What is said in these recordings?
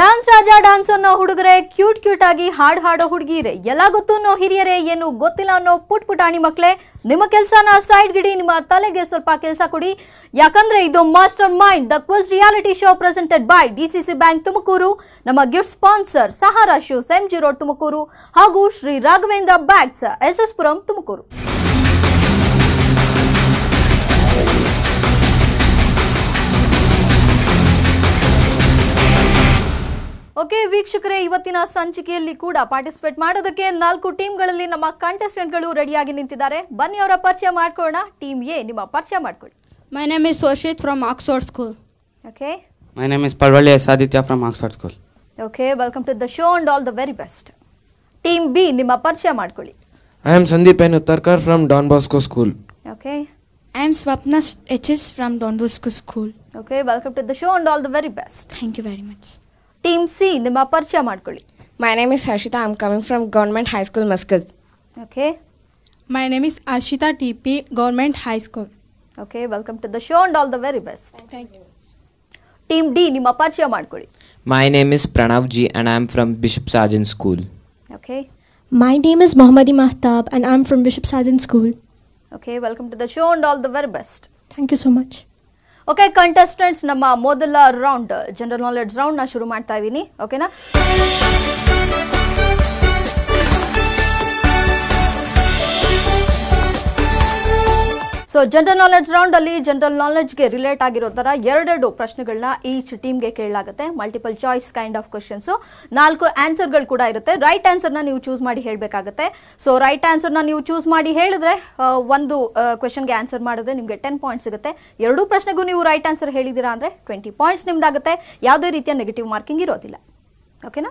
Dance ರಾಜ dance ಅನ್ನೋ ಹುಡುಗರೇ cute cute ಆಗಿ ಹಾಡ್ ಹಾಡೋ ಹುಡುಗಿರೆ ಎಲ್ಲ ಗೊತ್ತು ಅನ್ನೋ ಹಿರಿಯರೇ ಏನು ಗೊತ್ತಿಲ್ಲ ಅನ್ನೋ ಪುಟ್ ಪುಟಾಣಿ ಮಕ್ಳೇ ನಿಮ್ಮ ಕೆಲಸನ ಸೈಡ್ ಗಿಡಿ ನಿಮ್ಮ ತಲೆಗೆ ಸ್ವಲ್ಪ ಕೆಲಸ ಕೊಡಿ ಯಾಕಂದ್ರೆ ಇದು master mind the quiz reality show presented by DCC bank Tumakuru ನಮ್ಮ gift sponsor Sahara shoes M G road Tumakuru ಹಾಗೂ Shri Raghavendra bags S S Puram Tumakuru okay ವೀಕ್ಷಕರೇ ಇವತ್ತಿನ ಸಂಚಿಕೆಯಲ್ಲಿ ಕೂಡ ಪಾರ್ಟಿಸಿಪೇಟ್ ಮಾಡೋದಕ್ಕೆ ನಾಲ್ಕು ಟೀಮ್ಗಳಲ್ಲಿ ನಮ್ಮ ಕಂಟೆಸ್ಟೆಂಟ್ಗಳು ರೆಡಿಯಾಗಿ ನಿಂತಿದ್ದಾರೆ ಬನ್ನಿ ಅವರ ಪರಿಚಯ ಮಾಡ್ಕೊಳ್ಳೋಣ ಟೀಮ್ ಎ ನಿಮ್ಮ ಪರಿಚಯ ಮಾಡ್ಕೊಳ್ಳಿ My name is Sorshit from Oxford School. Okay My name is Palwali S. Aditya from Oxford School. Okay welcome to the show and all the very best team B ನಿಮ್ಮ ಪರಿಚಯ ಮಾಡ್ಕೊಳ್ಳಿ I am Sandeep N. Uttarkar from Don Bosco School. Okay I am Swapna H's from Don Bosco School. Okay welcome to the show and all the very best Thank you very much. Team C ನಿಮ್ಮ ಪರಿಚಯ ಮಾಡ್ಕೊಳ್ಳಿ My name is Harshita. I'm coming from Government High School, Muscat. Okay My name is Arshita TP, Government High School. Okay welcome to the show and all the very best Thank you. Team D ನಿಮ್ಮ ಪರಿಚಯ ಮಾಡ್ಕೊಳ್ಳಿ My name is Pranav G and I am from Bishop Sargent School. Okay My name is Mohammadi Mahtab and I'm from Bishop Sargent School. Okay welcome to the show and all the very best Thank you so much. Okay contestants ನಮ್ಮ ಮೊದಲ round general knowledge round ನ ಶುರು ಮಾಡ್ತಾ ಇದ್ದೀನಿ ಓಕೆನಾ so general knowledge round ಅಲ್ಲಿ general ನಾಲೆಡ್ಜ್ಗೆ relate ಆಗಿರೋ ತರ ಎರಡೆರಡು ಪ್ರಶ್ನೆಗಳನ್ನ ಈಚ್ ಟೀಮ್ಗೆ ಕೇಳಲಾಗುತ್ತೆ multiple choice kind of questions ನಾಲ್ಕು ಆನ್ಸರ್ಗಳು ಕೂಡ ಇರುತ್ತೆ ರೈಟ್ ಆನ್ಸರ್ನ ನೀವು ಚೂಸ್ ಮಾಡಿ ಹೇಳಬೇಕಾಗುತ್ತೆ ಸೊ ರೈಟ್ ಆನ್ಸರ್ನ ನೀವು ಚೂಸ್ ಮಾಡಿ ಹೇಳಿದ್ರೆ ಆ, ಒಂದು ಕ್ವೆಶನ್ಗೆ ಆನ್ಸರ್ ಮಾಡಿದ್ರೆ ನಿಮಗೆ ಟೆನ್ ಪಾಯಿಂಟ್ಸ್ ಸಿಗುತ್ತೆ ಎರಡೂ ಪ್ರಶ್ನೆಗೂ ನೀವು ರೈಟ್ ಆನ್ಸರ್ ಹೇಳಿದ್ದೀರಾ ಅಂದ್ರೆ ಟ್ವೆಂಟಿ ಪಾಯಿಂಟ್ಸ್ ನಿಮ್ದಾಗುತ್ತೆ ಯಾವುದೇ ರೀತಿಯ ನೆಗೆಟಿವ್ ಮಾರ್ಕಿಂಗ್ ಇರೋದಿಲ್ಲ ಓಕೆನಾ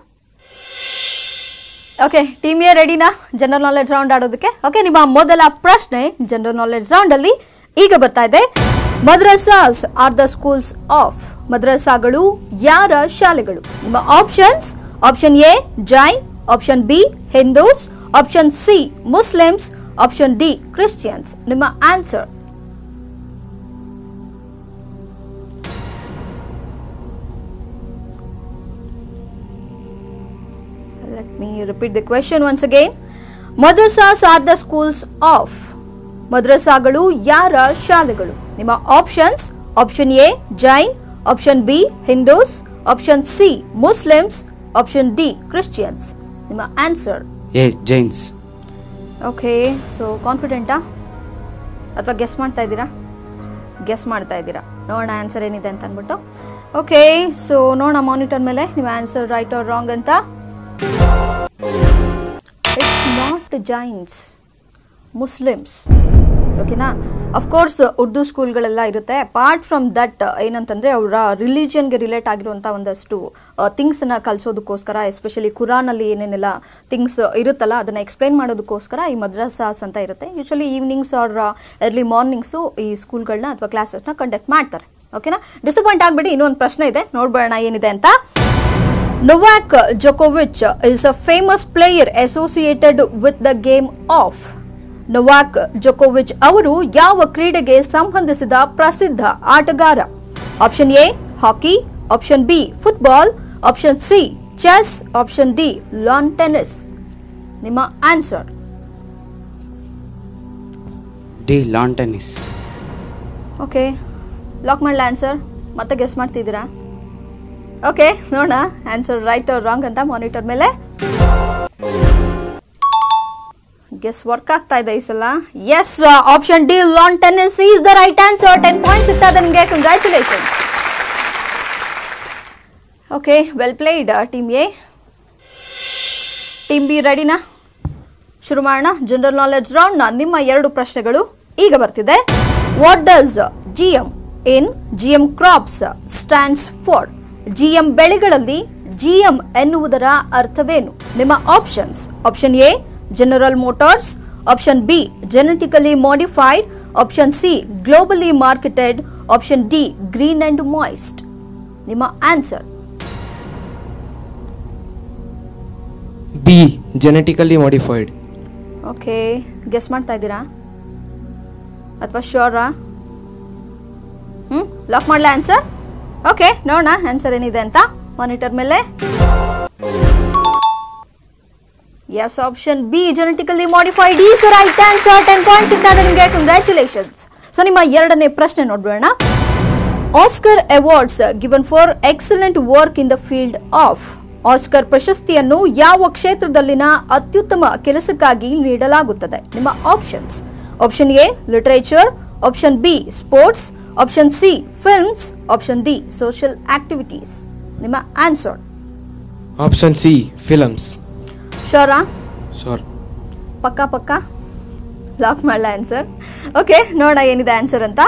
ಓಕೆ ಟೀಮ್ ಎ ರೆಡಿನಾ ಜನರಲ್ ನಾಲೆಡ್ಜ್ ರೌಂಡ್ ಆಡೋದಕ್ಕೆ ಓಕೆ ನಿಮ್ಮ ಮೊದಲ ಪ್ರಶ್ನೆ ಜನರಲ್ ನಾಲೆಡ್ಜ್ ರೌಂಡ್ ಅಲ್ಲಿ ಈಗ ಬರ್ತಾ ಇದೆ madrasas are the schools of ಮದ್ರಸಾಗಳು ಯಾರ ಶಾಲೆಗಳು ನಿಮ್ಮ options option A Jain option B Hindus option C Muslims option D Christians ನಿಮ್ಮ answer Let me repeat the question once again. Madrasas are the schools of ಮದ್ರಸಾಗಳು ಯಾರ ಶಾಲೆಗಳು ನಿಮ್ಮ options option A Jain option B Hindus option C Muslims option D Christians ನಿಮ್ಮ answer A. Jains. Okay so ಕಾನ್ಫಿಡೆಂಟಾ ಅಥವಾ guess ಮಾಡ್ತಾ ಇದ್ದೀರಾ ಗೆಸ್ ಮಾಡ್ತಾ ಇದ್ದೀರಾ ನೋಡೋಣ ಆನ್ಸರ್ ಏನಿದೆ ಅಂತ ಅಂದ್ಬಿಟ್ಟು ಓಕೆ ಸೊ ನೋಡೋಣ ಮಾನಿಟರ್ ಮೇಲೆ ನಿಮ್ಮ ಆನ್ಸರ್ ರೈಟ್ ಆರ್ ರಾಂಗ್ ಅಂತ ಇಟ್ಸ್ ನಾಟ್ ಜೈನ್ಸ್ ಮುಸ್ಲಿಮ್ಸ್ ಓಕೆನಾ ಅಫ್ಕೋರ್ಸ್ ಉರ್ದು ಸ್ಕೂಲ್ಗಳೆಲ್ಲ ಇರುತ್ತೆ ಅಪಾರ್ಟ್ ಫ್ರಮ್ ದಟ್ ಏನಂತಂದ್ರೆ ಅವರ ರಿಲಿಜಿಯನ್ಗೆ ರಿಲೇಟ್ ಆಗಿರುವಂಥ ಒಂದಷ್ಟು ಥಿಂಗ್ಸ್ನ ಕಲಿಸೋದಕ್ಕೋಸ್ಕರ ಎಸ್ಪೆಷಲಿ ಕುರಾನಲ್ಲಿ ಏನೇನೆಲ್ಲ ಥಿಂಗ್ಸ್ ಇರುತ್ತಲ್ಲ ಅದನ್ನ ಎಕ್ಸ್ಪ್ಲೈನ್ ಮಾಡೋದಕ್ಕೋಸ್ಕರ ಈ ಮದ್ರಸಾಸ್ ಅಂತ ಇರುತ್ತೆ usually evenings or early mornings ಈ ಸ್ಕೂಲ್ಗಳನ್ನ ಅಥವಾ ಕ್ಲಾಸಸ್ನ ಕಂಡಕ್ಟ್ ಮಾಡ್ತಾರೆ ಓಕೆನಾ ಡಿಸಪಾಯಿಂಟ್ ಆಗ್ಬಿಡಿ ಇನ್ನೊಂದು ಪ್ರಶ್ನೆ ಇದೆ ನೋಡ್ಬೇಡ ಏನಿದೆ ಅಂತ Novak Djokovic is a famous player associated with the game of Novak ಜೊಕೋವಿಚ್ ಅವರು ಯಾವ ಕ್ರೀಡೆಗೆ ಸಂಬಂಧಿಸಿದ ಪ್ರಸಿದ್ಧ ಆಟಗಾರ option A hockey option B football option C chess option D lawn tennis ನಿಮ್ಮ answer D. Lawn tennis. Okay lock ಮಾಡಲ answer ಮತ್ತೆ ಗೆಸ್ ಮಾಡ್ತಿದ್ದೀರಾ ಓಕೆ ನೋಡೋಣ ಆನ್ಸರ್ ರೈಟ್ ಅವ್ರ ರಾಂಗ್ ಅಂತ ಮಾನಿಟರ್ ಮೇಲೆ ಗೆಸ್ ವರ್ಕ್ ಆಗ್ತಾ ಇದೆ ಈ ಸಲ yes option D lawn tennis is the right answer ten point ಸಿಗ್ತಾ ಇದೆ ನಿಮಗೆ congratulations okay well played team A team B ರೆಡಿನಾ ಶುರು ಮಾಡೋಣ ಜನರಲ್ ನಾಲೆಡ್ಜ್ ರೌಂಡ್ ನ ನಿಮ್ಮ ಎರಡು ಪ್ರಶ್ನೆಗಳು ಈಗ ಬರ್ತಿದೆ what does GM in GM crops stands for GM ಬೆಳೆಗಳಲ್ಲಿ ಜಿಎಂ ಎನ್ನುವುದರ ಅರ್ಥವೇನು ನಿಮ್ಮ options option A general motors option B genetically modified option C globally marketed option D green and moist ನಿಮ್ಮ answer B. Genetically modified. Okay guess ಮಾಡ್ತಾ ಇದ್ದೀರಾ ಅಥವಾ ಶ್ಯೂರಾ ಹ್ಞೂ lock ಮಾಡಲ ಆನ್ಸರ್ ಓಕೆ ನೋಡೋಣ ಆನ್ಸರ್ ಏನಿದೆ ಅಂತ ಮಾನಿಟರ್ ಮೇಲೆ yes option B genetically modified is right answer ten points ಸಿಗ್ತಾ ಇದೆ ನಿಮಗೆ ಕಂಗ್ರ್ಯಾಚುಲೇಷನ್ಸ್ ಸೊ ನಿಮ್ಮ ಎರಡನೇ ಪ್ರಶ್ನೆ ನೋಡ್ಬೇಡ Oscar awards given for excellent work in the field of Oscar ಪ್ರಶಸ್ತಿಯನ್ನು ಯಾವ ಕ್ಷೇತ್ರದಲ್ಲಿನ ಅತ್ಯುತ್ತಮ ಕೆಲಸಕ್ಕಾಗಿ ನೀಡಲಾಗುತ್ತದೆ ನಿಮ್ಮ options option A literature option B sports option C films option D social activities ನಿಮ್ಮ ಆನ್ಸರ್ ಆಪ್ಷನ್ ಸಿ ಫಿಲಮ್ಸ್ ಶೋರಾ ಶೋರ್ ಪಕ್ಕ ಪಕ್ಕ ಲಾಕ್ ಮಾಡಲ ಆನ್ಸರ್ ಓಕೆ ನೋಡ ಏನಿದೆ ಆನ್ಸರ್ ಅಂತ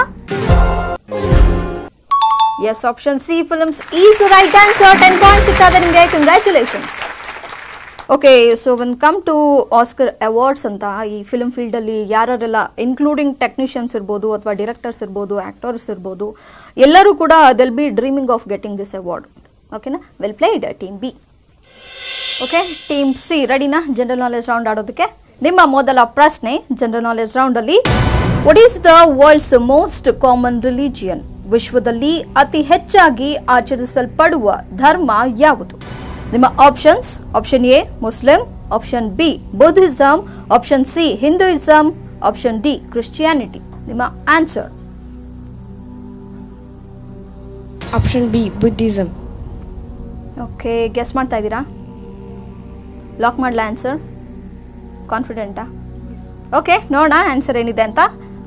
yes option C films is right answer ten points ಸಿಕ್ಕಾದೆ ನಿಮಗೆ congratulations okay so one come to Oscar awards ಅಂತ ಈ ಫಿಲ್ಮ್ ಫೀಲ್ಡಲ್ಲಿ ಯಾರೆಲ್ಲ ಇನ್ಕ್ಲೂಡಿಂಗ್ ಟೆಕ್ನಿಷಿಯನ್ಸ್ ಇರ್ಬೋದು ಅಥವಾ ಡೈರೆಕ್ಟರ್ಸ್ ಇರ್ಬೋದು ಆಕ್ಟರ್ಸ್ ಇರ್ಬೋದು ಎಲ್ಲರೂ ಕೂಡ they'll be dreaming of getting this award ಓಕೆನಾ well played team B okay team C ರೆಡಿನಾ ಜನರಲ್ ನಾಲೆಜ್ ರೌಂಡ್ ಆಡೋದಕ್ಕೆ ನಿಮ್ಮ ಮೊದಲ ಪ್ರಶ್ನೆ ಜನರಲ್ ನಾಲೆಜ್ ರೌಂಡ್ ಅಲ್ಲಿ what is the world's most common religion ವಿಶ್ವದಲ್ಲಿ ಅತಿ ಹೆಚ್ಚಾಗಿ ಆಚರಿಸಲ್ಪಡುವ ಧರ್ಮ ಯಾವುದು ನಿಮ್ಮ options option A Muslim option B Buddhism option C Hinduism option D Christianity ನಿಮ್ಮ answer Option B, Buddhism. Okay guess ಮಾಡ್ತಾ ಇದ್ದೀರಾ ಲಾಕ್ ಮಾಡಲ ಆನ್ಸರ್ ಕಾನ್ಫಿಡೆಂಟಾ ಓಕೆ ನೋಡೋಣ ಆನ್ಸರ್ ಏನಿದೆ ಅಂತ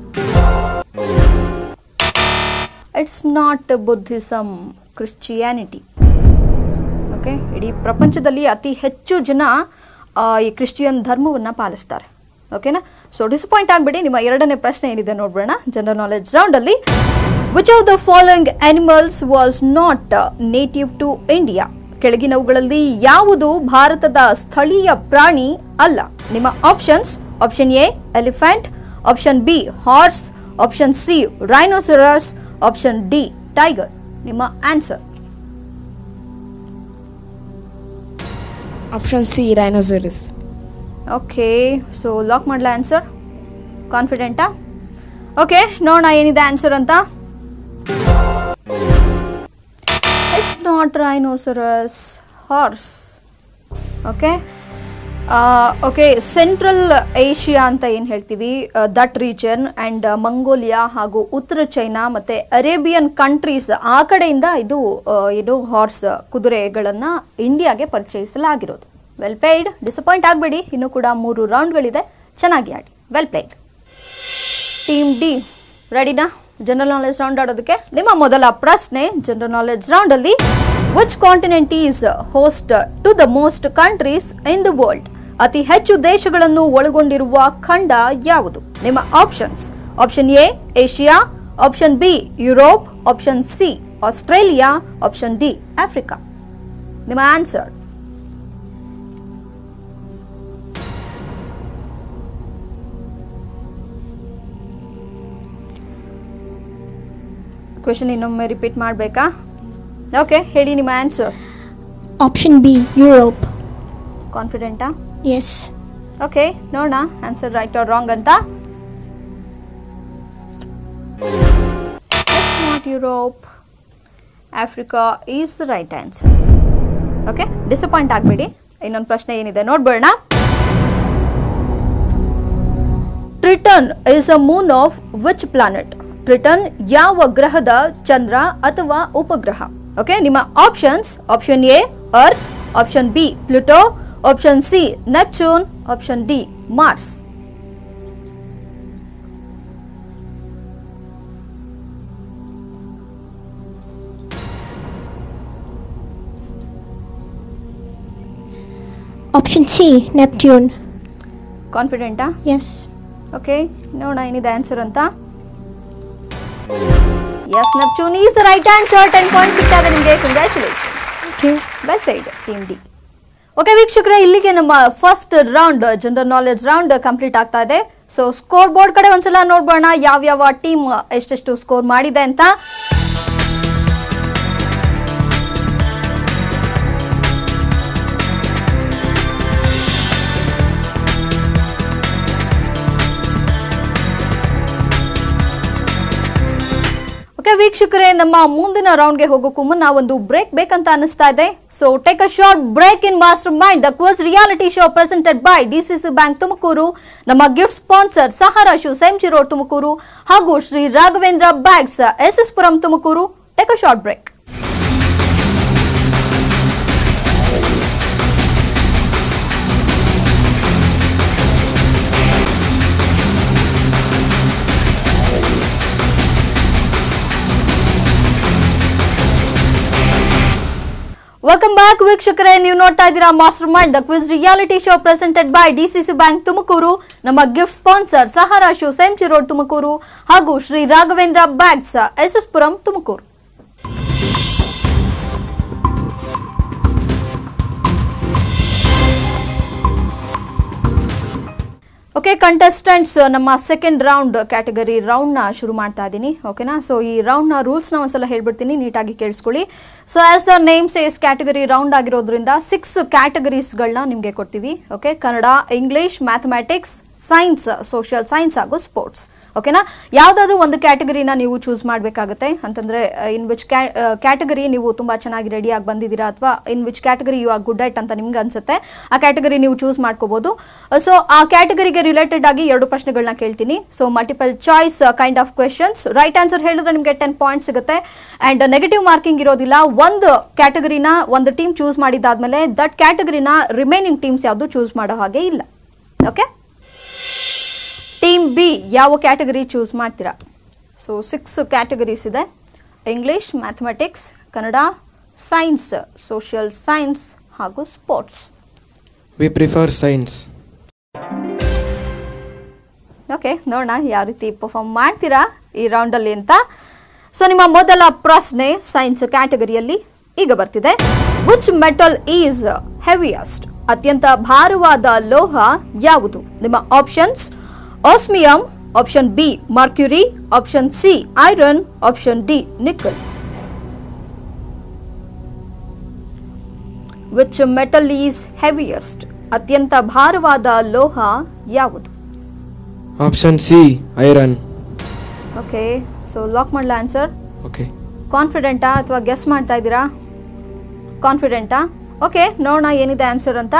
it's not Buddhism Christianity okay ಇಡೀ ಪ್ರಪಂಚದಲ್ಲಿ ಅತಿ ಹೆಚ್ಚು ಜನ ಆ, ಈ ಕ್ರಿಶ್ಚಿಯನ್ ಧರ್ಮವನ್ನು ಪಾಲಿಸ್ತಾರೆ ಓಕೆನಾ ಸೊ ಡಿಸಪಾಯಿಂಟ್ ಆಗಬೇಡಿ ನಿಮ್ಮ ಎರಡನೇ ಪ್ರಶ್ನೆ ಏನಿದೆ ನೋಡ್ಬೋಣ ಜನರಲ್ ನಾಲೆಜ್ ರೌಂಡ್ ಅಲ್ಲಿ which of the following animals was not native to India ಕೆಳಗಿನವುಗಳಲ್ಲಿ ಯಾವುದು ಭಾರತದ ಸ್ಥಳೀಯ ಪ್ರಾಣಿ ಅಲ್ಲ ನಿಮ್ಮ options option A elephant option B horse option C rhinoceros option D tiger ನಿಮ್ಮ answer Option C, Rhinoceros. Okay so lock ಮಾಡಲ ಆನ್ಸರ್ ಕಾನ್ಫಿಡೆಂಟಾ ಓಕೆ ನೋಡೋಣ ಏನಿದೆ ಆನ್ಸರ್ ಅಂತ it's not rhinoceros horse okay okay central Asia ಅಂತ ಏನು ಹೇಳ್ತೀವಿ that region and Mongolia ಹಾಗೂ ಉತ್ತರ ಚೈನಾ ಮತ್ತು ಅರೇಬಿಯನ್ ಕಂಟ್ರೀಸ್ ಆ ಕಡೆಯಿಂದ ಇದು ಆ, ಏನು ಹಾರ್ಸ್ ಕುದುರೆಗಳನ್ನು ಇಂಡಿಯಾಗೆ ಪರಿಚಯಿಸಲಾಗಿರೋದು ವೆಲ್ ಪ್ಲೇಡ್ ಡಿಸಪಾಯಿಂಟ್ ಆಗಬೇಡಿ ಇನ್ನೂ ಕೂಡ ಮೂರು ರೌಂಡ್ಗಳಿದೆ ಚೆನ್ನಾಗಿ ಆಡಿ ವೆಲ್ ಪ್ಲೇಡ್ ಟೀಮ್ ಡಿ ರೆಡಿನಾ ಜನರಲ್ ನಾಲೆಜ್ ರೌಂಡ್ ಆಡೋದಕ್ಕೆ ನಿಮ್ಮ ಮೊದಲ ಪ್ರಶ್ನೆ ಜನರಲ್ ನಾಲೆಜ್ ರೌಂಡ್ ಅಲ್ಲಿ which continent is host to the most countries in the world ಅತಿ ಹೆಚ್ಚು ದೇಶಗಳನ್ನು ಒಳಗೊಂಡಿರುವ ಖಂಡ ಯಾವುದು ನಿಮ್ಮ options option A Asia option B Europe option C Australia option D Africa ನಿಮ್ಮ ಆನ್ಸರ್ ಕ್ವೆಶನ್ ಇನ್ನೊಮ್ಮೆ ರಿಪೀಟ್ ಮಾಡಬೇಕಾ ಓಕೆ ಹೇಳಿ ನಿಮ್ಮ ಆನ್ಸರ್ Option B, Europe. ಕಾನ್ಫಿಡೆಂಟಾ Yes. ಓಕೆ ನೋಡೋಣ ಆನ್ಸರ್ ರೈಟ್ ಆರ್ ರಾಂಗ್ ಅಂತ not Europe Africa is the right answer okay disappoint ಆಗಬೇಡಿ ಇನ್ನೊಂದು ಪ್ರಶ್ನೆ ಏನಿದೆ ನೋಡ್ಬೇಡ Triton is a moon of which planet Triton ಯಾವ ಗ್ರಹದ ಚಂದ್ರ ಅಥವಾ ಉಪಗ್ರಹ ಓಕೆ ನಿಮ್ಮ options option A earth option B Pluto option C Neptune option D Mars Option C, Neptune. ಕಾನ್ಫಿಡೆಂಟಾ Yes. ಓಕೆ ನೋಡೋಣ ಏನಿದೆ ಆನ್ಸರ್ ಅಂತ yes Neptune is right answer ten point ಸಿಗ್ತಾ ಇದೆ ನಿಮಗೆ congratulations Thank you. Well played team D okay ವೀಕ್ಷಕರೇ ಇಲ್ಲಿಗೆ ನಮ್ಮ first round general knowledge round complete ಆಗ್ತಾ ಇದೆ ಸೊ ಸ್ಕೋರ್ ಬೋರ್ಡ್ ಕಡೆ ಒಂದ್ಸಲ ನೋಡ್ಬೋಣ ಯಾವ್ಯಾವ ಟೀಮ್ ಎಷ್ಟೆಷ್ಟು ಸ್ಕೋರ್ ಮಾಡಿದೆ ಅಂತ ಓಕೆ ವೀಕ್ಷಕರೇ ನಮ್ಮ ಮುಂದಿನ ರೌಂಡ್ಗೆ ಹೋಗೋಕ್ಕೂ ಮುನ್ನ ಒಂದು ಬ್ರೇಕ್ ಬೇಕಂತ ಅನಿಸ್ತಾ ಇದೆ so take a short break in master mind the quiz reality show presented by DCC bank Tumakuru ನಮ್ಮ ಗಿಫ್ಟ್ ಸ್ಪಾನ್ಸರ್ ಸಹಾರಾ ಶೂ ಸೆಂಚಿ ರೋಡ್ ತುಮಕೂರು ಹಾಗೂ Shri Raghavendra bags S S Puram Tumakuru take a short break welcome back ವೀಕ್ಷಕರೇ ನೀವು ನೋಡ್ತಾ ಇದ್ದೀರಾ master mind the quiz reality show presented by DCC bank Tumakuru ನಮ್ಮ gift sponsor Sahara shoe ಸೆಂಚಿ road Tumakuru ಹಾಗೂ Shri Raghavendra bags S S Puram Tumakuru okay contestants ನಮ್ಮ second round category round ನ ಶುರು ಮಾಡ್ತಾ ಇದ್ದೀನಿ ಓಕೆನಾ ಸೊ ಈ ರೌಂಡ್ ನ ರೂಲ್ಸ್ ನ ಒಂದ್ಸಲ ಹೇಳ್ಬಿಡ್ತೀನಿ ನೀಟಾಗಿ ಕೇಳಿಸ್ಕೊಳ್ಳಿ so as the name says category round ಆಗಿರೋದ್ರಿಂದ ಸಿಕ್ಸ್ ಕ್ಯಾಟಗರೀಸ್ ಗಳನ್ನ ನಿಮ್ಗೆ ಕೊಡ್ತೀವಿ okay Kannada English mathematics science social science ಹಾಗೂ ಸ್ಪೋರ್ಟ್ಸ್ ಓಕೆನಾ ಯಾವ್ದಾದ್ರು ಒಂದು ಕ್ಯಾಟಗರಿನ ನೀವು ಚೂಸ್ ಮಾಡಬೇಕಾಗುತ್ತೆ ಅಂತಂದ್ರೆ ಇನ್ ವಿಚ್ ಕ್ಯಾಟಗರಿ ನೀವು ತುಂಬಾ ಚೆನ್ನಾಗಿ ರೆಡಿ ಆಗಿ ಬಂದಿದ್ದೀರಾ ಅಥವಾ in which category you are good at ಅಂತ ನಿಮ್ಗೆ ಅನ್ಸುತ್ತೆ ಆ ಕ್ಯಾಟಗರಿ ನೀವು ಚೂಸ್ ಮಾಡ್ಕೋಬಹುದು ಸೊ ಆ ಕ್ಯಾಟಗರಿಗೆ ರಿಲೇಟೆಡ್ ಆಗಿ ಎರಡು ಪ್ರಶ್ನೆಗಳನ್ನ ಕೇಳ್ತೀನಿ so multiple choice kind of questions right answer ಹೇಳಿದ್ರೆ ನಿಮಗೆ ಟೆನ್ ಪಾಯಿಂಟ್ ಸಿಗುತ್ತೆ ಅಂಡ್ ನೆಗೆಟಿವ್ ಮಾರ್ಕಿಂಗ್ ಇರೋದಿಲ್ಲ ಒಂದು ಕ್ಯಾಟಗರಿನ ಒಂದು ಟೀಮ್ ಚೂಸ್ ಮಾಡಿದಾದ್ಮೇಲೆ ದಟ್ ಕ್ಯಾಟಗರಿನ ರಿಮೈನಿಂಗ್ ಟೀಮ್ಸ್ ಯಾವುದು ಚೂಸ್ ಮಾಡೋ ಹಾಗೆ ಇಲ್ಲ ಓಕೆ ಟೀಮ್ ಬಿ ಯಾವ ಕ್ಯಾಟಗರಿ ಚೂಸ್ ಮಾಡ್ತೀರಾ ಸೊ ಸಿಕ್ಸ್ ಕ್ಯಾಟಗರೀಸ್ ಇದೆ English mathematics Kannada science social science ಹಾಗೂ sports We prefer science. Okay ನೋಡೋಣ ಯಾವ ರೀತಿ ಪರ್ಫಾರ್ಮ್ ಮಾಡ್ತೀರಾ ಈ ರೌಂಡಲ್ಲಿ ಅಂತ ಸೊ ನಿಮ್ಮ ಮೊದಲ ಪ್ರಶ್ನೆ ಸೈನ್ಸ್ ಕ್ಯಾಟಗರಿಯಲ್ಲಿ ಈಗ ಬರ್ತಿದೆ ವಿಚ್ ಮೆಟಲ್ ಈಸ್ ಹೆವಿಯಸ್ಟ್ ಅತ್ಯಂತ ಭಾರವಾದ ಲೋಹ ಯಾವುದು ನಿಮ್ಮ options osmium option B mercury option C iron option D nickel which metal is heaviest ಅತ್ಯಂತ ಭಾರವಾದ ಲೋಹ ಯಾವುದು Option C, iron. Okay so lock ಮಾಡಲ ಆನ್ಸರ್ Okay. ಕಾನ್ಫಿಡೆಂಟಾ ಅಥವಾ ಗೆಸ್ ಮಾಡ್ತಾ ಇದ್ದೀರಾ ಕಾನ್ಫಿಡೆಂಟಾ ಓಕೆ ನೋಡೋಣ ಏನಿದೆ ಆನ್ಸರ್ ಅಂತ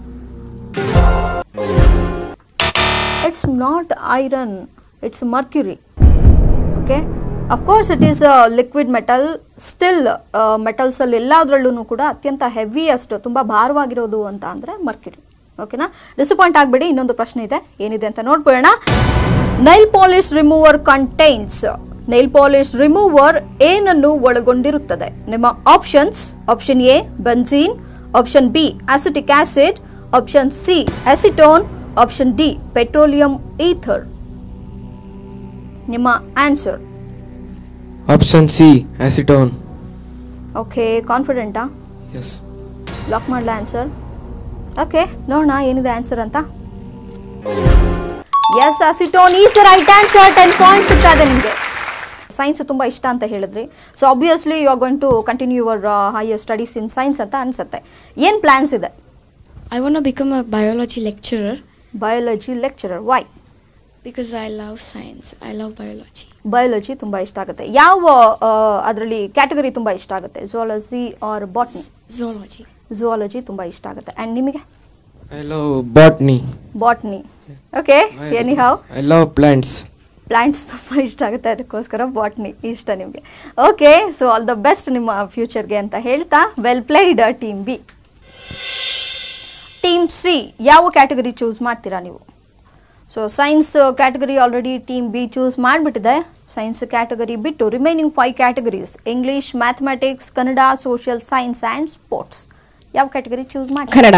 it's not iron it's mercury okay of course it is liquid metal still metals ಅಲ್ಲಿ ಎಲ್ಲದರಲ್ಲೂ ಕೂಡ ಅತ್ಯಂತ ಹೆವಿಯಸ್ಟ್ ತುಂಬಾ ಭಾರವಾಗಿರೋದು ಅಂತ ಅಂದ್ರೆ ಮರ್ಕ್ಯುರಿ ಓಕೆನಾ ಡಿಸಪಾಯಿಂಟ್ ಆಗ್ಬೇಡಿ ಇನ್ನೊಂದು ಪ್ರಶ್ನೆ ಇದೆ ಏನಿದೆ ಅಂತ ನೋಡ್ಕೊಳ್ಳೋಣ nail polish remover contains nail polish remover ಏನನ್ನು ಒಳಗೊಂಡಿರುತ್ತದೆ ನಿಮ್ಮ options option A benzene option B acetic acid option C acetone option D petroleum ether ನಿಮ್ಮ answer Option C, acetone. Okay ಕಾನ್ಫಿಡೆಂಟಾ Yes. ಲಾಕ್ ಮಾಡಲ ಆನ್ಸರ್ ಓಕೆ ನೋಡೋಣ ಏನಿದೆ answer ಅಂತ yes acetone is the right answer ten point ಸಿಗ್ತಾ ಇದೆ ನಿಮಗೆ science ತುಂಬಾ ಇಷ್ಟ ಅಂತ ಹೇಳಿದ್ರಿ so obviously you are going to continue your higher studies in science ಅಂತ ಅನ್ಸುತ್ತೆ ಏನ್ ಪ್ಲಾನ್ಸ್ ಇದೆ I want to become a biology lecturer biology lecturer why because I love science. I love biology. Biology ತುಂಬಾ ಇಷ್ಟ ಆಗುತ್ತೆ ಯಾವ ಅದರಲ್ಲಿ category ತುಂಬಾ ಇಷ್ಟ ಆಗುತ್ತೆ zoology or botany Zoology. Zoology ತುಂಬಾ ಇಷ್ಟ ಆಗುತ್ತೆ ಅಂಡ್ ನಿಮಗೆ I love botany. Botany okay I- anyhow I love plants. Plants ತುಂಬ ಇಷ್ಟ ಆಗುತ್ತೆ ಅದಕ್ಕೋಸ್ಕರ ಬಾಟ್ನಿ ಇಷ್ಟ ನಿಮಗೆ okay so all the best ನಿಮ್ಮ ಫ್ಯೂಚರ್ಗೆ ಅಂತ ಹೇಳ್ತಾ well played team B team C ಯಾವ ಕ್ಯಾಟಗರಿ ಚೂಸ್ ಮಾಡ್ತೀರಾ ನೀವು so science category already team B choose ಮಾಡಿಬಿಟ್ಟಿದೆ ಸೈನ್ಸ್ ಕ್ಯಾಟಗರಿ ಬಿಟ್ಟು remaining five categories English mathematics Kannada social science and sports ಯಾವ ಕ್ಯಾಟಗರಿ ಚೂಸ್ ಮಾಡಿ Kannada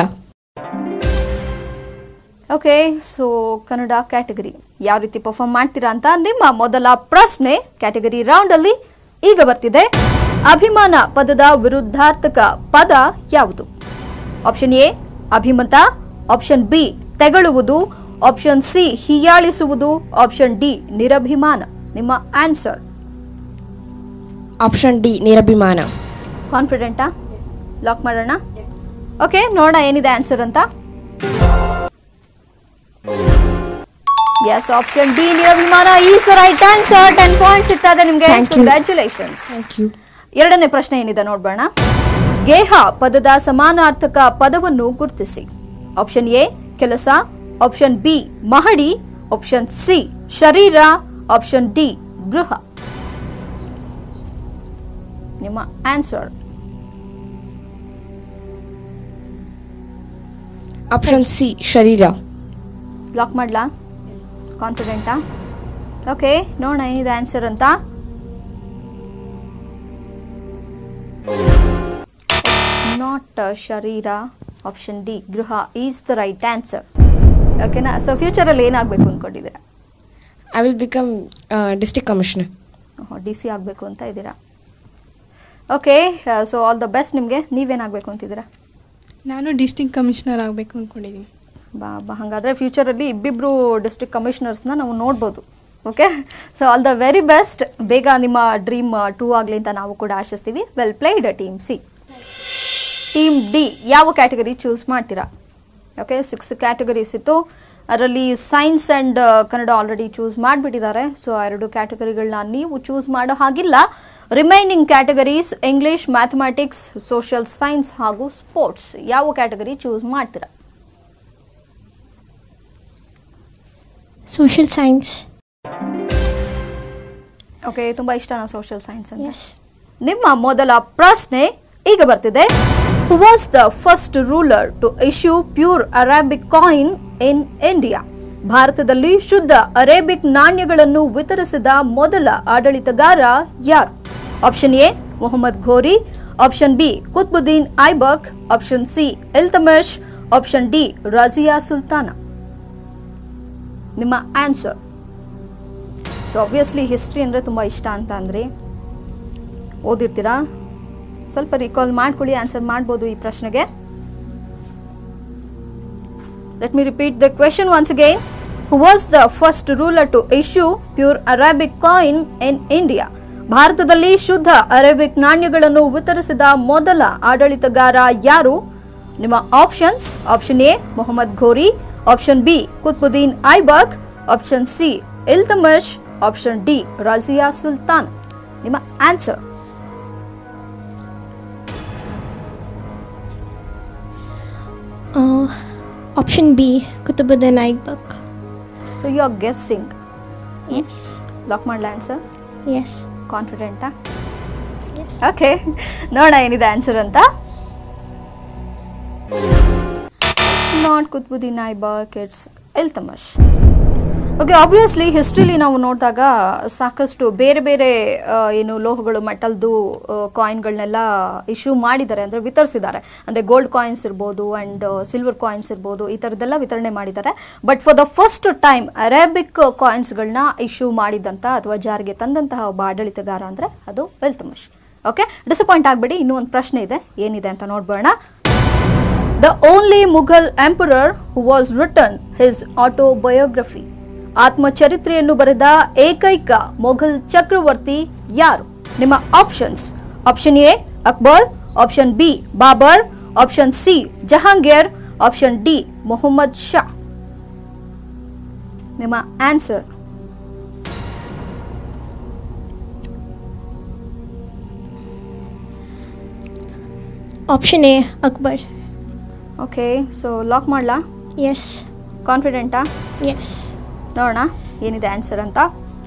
okay so Kannada category ಯಾವ ರೀತಿ perform ಮಾಡ್ತೀರಾ ಅಂತ ನಿಮ್ಮ ಮೊದಲ ಪ್ರಶ್ನೆ ಕ್ಯಾಟಗರಿ ರೌಂಡ್ ಅಲ್ಲಿ ಈಗ ಬರ್ತಿದೆ ಅಭಿಮಾನ ಪದದ ವಿರುದ್ಧಾರ್ಥಕ ಪದ ಯಾವುದು ಆಪ್ಷನ್ ಎ ಅಭಿಮತ ಆಪ್ಷನ್ ಬಿ ತೆಗಳುವುದು ಆಪ್ಷನ್ ಸಿ ಹೀಯಾಳಿಸುವುದು ಆಪ್ಷನ್ ಡಿ ನಿರಭಿಮಾನ ನಿಮ್ಮ ಆನ್ಸರ್ ಆಪ್ಷನ್ ಡಿ ನಿರಭಿಮಾನ ಕಾನ್ಫಿಡೆಂಟಾ ಲಾಕ್ ಮಾಡೋಣ ಓಕೆ ನೋಡೋಣ ಏನಿದೆ ಆನ್ಸರ್ ಅಂತ ಎಸ್ ಆಪ್ಷನ್ ಡಿ ವಿಮಾನ is the right answer ten point ಸಿಗ್ತಾ ಇದೆ ನಿಮ್ಗೆ Thank you. Congratulations Thank you. ಎರಡನೇ ಪ್ರಶ್ನೆ ಏನಿದೆ ನೋಡ್ಬೋಣ ಗೇಹ ಪದದ ಸಮಾನಾರ್ಥಕ ಪದವನ್ನು ಗುರುತಿಸಿ ಆಪ್ಷನ್ ಎ ಕೆಲಸ ಆಪ್ಷನ್ ಬಿ ಮಹಡಿ ಆಪ್ಷನ್ ಸಿ ಶರೀರ ಆಪ್ಷನ್ ಡಿ ಗೃಹ ನಿಮ್ಮ answer Option C, Sharira. Lock ಮಾಡ್ಲಾ ಕಾನ್ಫಿಡೆಂಟಾ ಓಕೆ ನೋಡೋಣ ಏನಿದೆ ಆನ್ಸರ್ ಅಂತ ನಾಟ್ ಶರೀರ ಆಪ್ಷನ್ ಡಿ ಗೃಹ ಈಸ್ ದ ರೈಟ್ ಆನ್ಸರ್ ಓಕೆನಾ ಸೊ ಫ್ಯೂಚರಲ್ಲಿ ಏನಾಗಬೇಕು ಅಂದ್ಕೊಂಡಿದ್ದೀರಾ I will become uh, district commissioner. D C ಆಗಬೇಕು ಅಂತ ಇದ್ದೀರಾ okay so all the best ನಿಮಗೆ ನೀವೇನಾಗಬೇಕು ಅಂತಿದ್ದೀರಾ ನಾನು ಡಿಸ್ಟಿಕ್ ಕಮಿಷನರ್ ಆಗಬೇಕು ಅಂದ್ಕೊಂಡಿದ್ದೀನಿ ಬಾ ಬಾ ಹಾಗಾದರೆ ಫ್ಯೂಚರಲ್ಲಿ ಇಬ್ಬಿಬ್ರು ಡಿಸ್ಟ್ರಿಕ್ಟ್ ಕಮಿಷನರ್ಸ್ನ ನಾವು ನೋಡ್ಬೋದು okay so all the very best ಬೇಗ ನಿಮ್ಮ ಡ್ರೀಮ್ ಟೂ ಆಗಲಿ ಅಂತ ನಾವು ಕೂಡ ಆಶಿಸ್ತೀವಿ well played team C team D ಯಾವ ಕ್ಯಾಟಗರಿ ಚೂಸ್ ಮಾಡ್ತೀರಾ ಓಕೆ ಸಿಕ್ಸ್ ಕ್ಯಾಟಗರೀಸ್ ಇತ್ತು ಅದರಲ್ಲಿ science and Kannada already choose ಮಾಡಿಬಿಟ್ಟಿದ್ದಾರೆ ಸೊ ಆ ಎರಡು ಕ್ಯಾಟಗರಿಗಳನ್ನ ನೀವು ಚೂಸ್ ಮಾಡೋ ಹಾಗಿಲ್ಲ remaining categories English mathematics social science ಹಾಗೂ ಸ್ಪೋರ್ಟ್ಸ್ ಯಾವ ಕ್ಯಾಟಗರಿ ಚೂಸ್ ಮಾಡ್ತೀರಾ Social science. ಓಕೆ ತುಂಬಾ ಇಷ್ಟನಾ ಸೋಷಿಯಲ್ ಸೈನ್ಸ್ ಅಂತ Yes. ನಿಮ್ಮ ಮೊದಲ ಪ್ರಶ್ನೆ ಈಗ ಬರ್ತಿದೆ who was the first ruler to issue pure Arabic coin in India ಭಾರತದಲ್ಲಿ ಶುದ್ಧ ಅರೇಬಿಕ್ ನಾಣ್ಯಗಳನ್ನು ವಿತರಿಸಿದ ಮೊದಲ ಆಡಳಿತಗಾರ ಯಾರು option A Mohammad Ghori option B Qutbuddin Aibak option C Iltutmish option D Razia Sultana ನಿಮ್ಮ ಆನ್ಸರ್ ಸೊ ಆಬ್ವಿಯಸ್ಲಿ ಹಿಸ್ಟ್ರಿ ಅಂದರೆ ತುಂಬ ಇಷ್ಟ ಅಂತ ಅಂದರೆ ಓದಿರ್ತೀರಾ ಸ್ವಲ್ಪ ರಿಕಾಲ್ ಮಾಡ್ಕೊಳ್ಳಿ ಆನ್ಸರ್ ಮಾಡ್ಬೋದು ಈ ಪ್ರಶ್ನೆಗೆ let me repeat the question once again who was the first ruler to issue pure Arabic coin in India ಭಾರತದಲ್ಲಿ ಶುದ್ಧ ಅರೇಬಿಕ್ ನಾಣ್ಯಗಳನ್ನು ವಿತರಿಸಿದ ಮೊದಲ ಆಡಳಿತಗಾರ ಯಾರು ನಿಮ್ಮ options option A Mohammad Ghori option B Qutbuddin Aibak option C Iltutmish option D Razia Sultan ನಿಮ್ಮ answer Uh, option B, Kutubuddin Aigbak. So you are guessing Yes. Lock ಮಾಡಲ ಆನ್ಸರ್ Yes. ಕಾನ್ಫಿಡೆಂಟಾ Yes. ಓಕೆ ನೋಡೋಣ ಏನಿದೆ ಆನ್ಸರ್ ಅಂತ not Qutbuddin Aibak it's Iltutmish okay obviously ಹಿಸ್ಟ್ರಿಲಿ ನಾವು ನೋಡಿದಾಗ ಸಾಕಷ್ಟು ಬೇರೆ ಬೇರೆ ಆ, ಏನು ಲೋಹಗಳು ಮೆಟಲ್ದು ಕಾಯಿನ್ಗಳನ್ನೆಲ್ಲ ಇಶ್ಯೂ ಮಾಡಿದ್ದಾರೆ ಅಂದರೆ ವಿತರಿಸಿದ್ದಾರೆ ಅಂದರೆ ಗೋಲ್ಡ್ ಕಾಯಿನ್ಸ್ ಇರ್ಬೋದು ಆ್ಯಂಡ್ ಸಿಲ್ವರ್ ಕಾಯಿನ್ಸ್ ಇರ್ಬೋದು ಈ ಥರದ್ದೆಲ್ಲ ವಿತರಣೆ ಮಾಡಿದ್ದಾರೆ but for the first time Arabic ಕಾಯಿನ್ಸ್ಗಳನ್ನ ಇಶ್ಯೂ ಮಾಡಿದಂಥ ಅಥವಾ ಜಾರಿಗೆ ತಂದಂತಹ ಒಬ್ಬ ಆಡಳಿತಗಾರ ಅಂದರೆ ಅದು ಇಲ್ತಮಶ್ ಓಕೆ ಡಿಸಪಾಯಿಂಟ್ ಆಗಬೇಡಿ ಇನ್ನೂ ಒಂದು ಪ್ರಶ್ನೆ ಇದೆ ಏನಿದೆ ಅಂತ ನೋಡ್ಬೋಣ the only Mughal emperor who was written his autobiography ಆತ್ಮಚರಿತ್ರೆಯನ್ನು ಬರೆದ ಏಕೈಕ ಮೊಘಲ್ ಚಕ್ರವರ್ತಿ ಯಾರು ನಿಮ್ಮ options option A Akbar option B Babur option C Jahangir option D Mohammad Shah ನಿಮ್ಮ answer Option A, Akbar. Okay so lock ಮಾಡ್ಲಾ Yes. ಕಾನ್ಫಿಡೆಂಟಾ Yes. ನೋಡೋಣ ಏನಿದೆ ಆನ್ಸರ್ ಅಂತ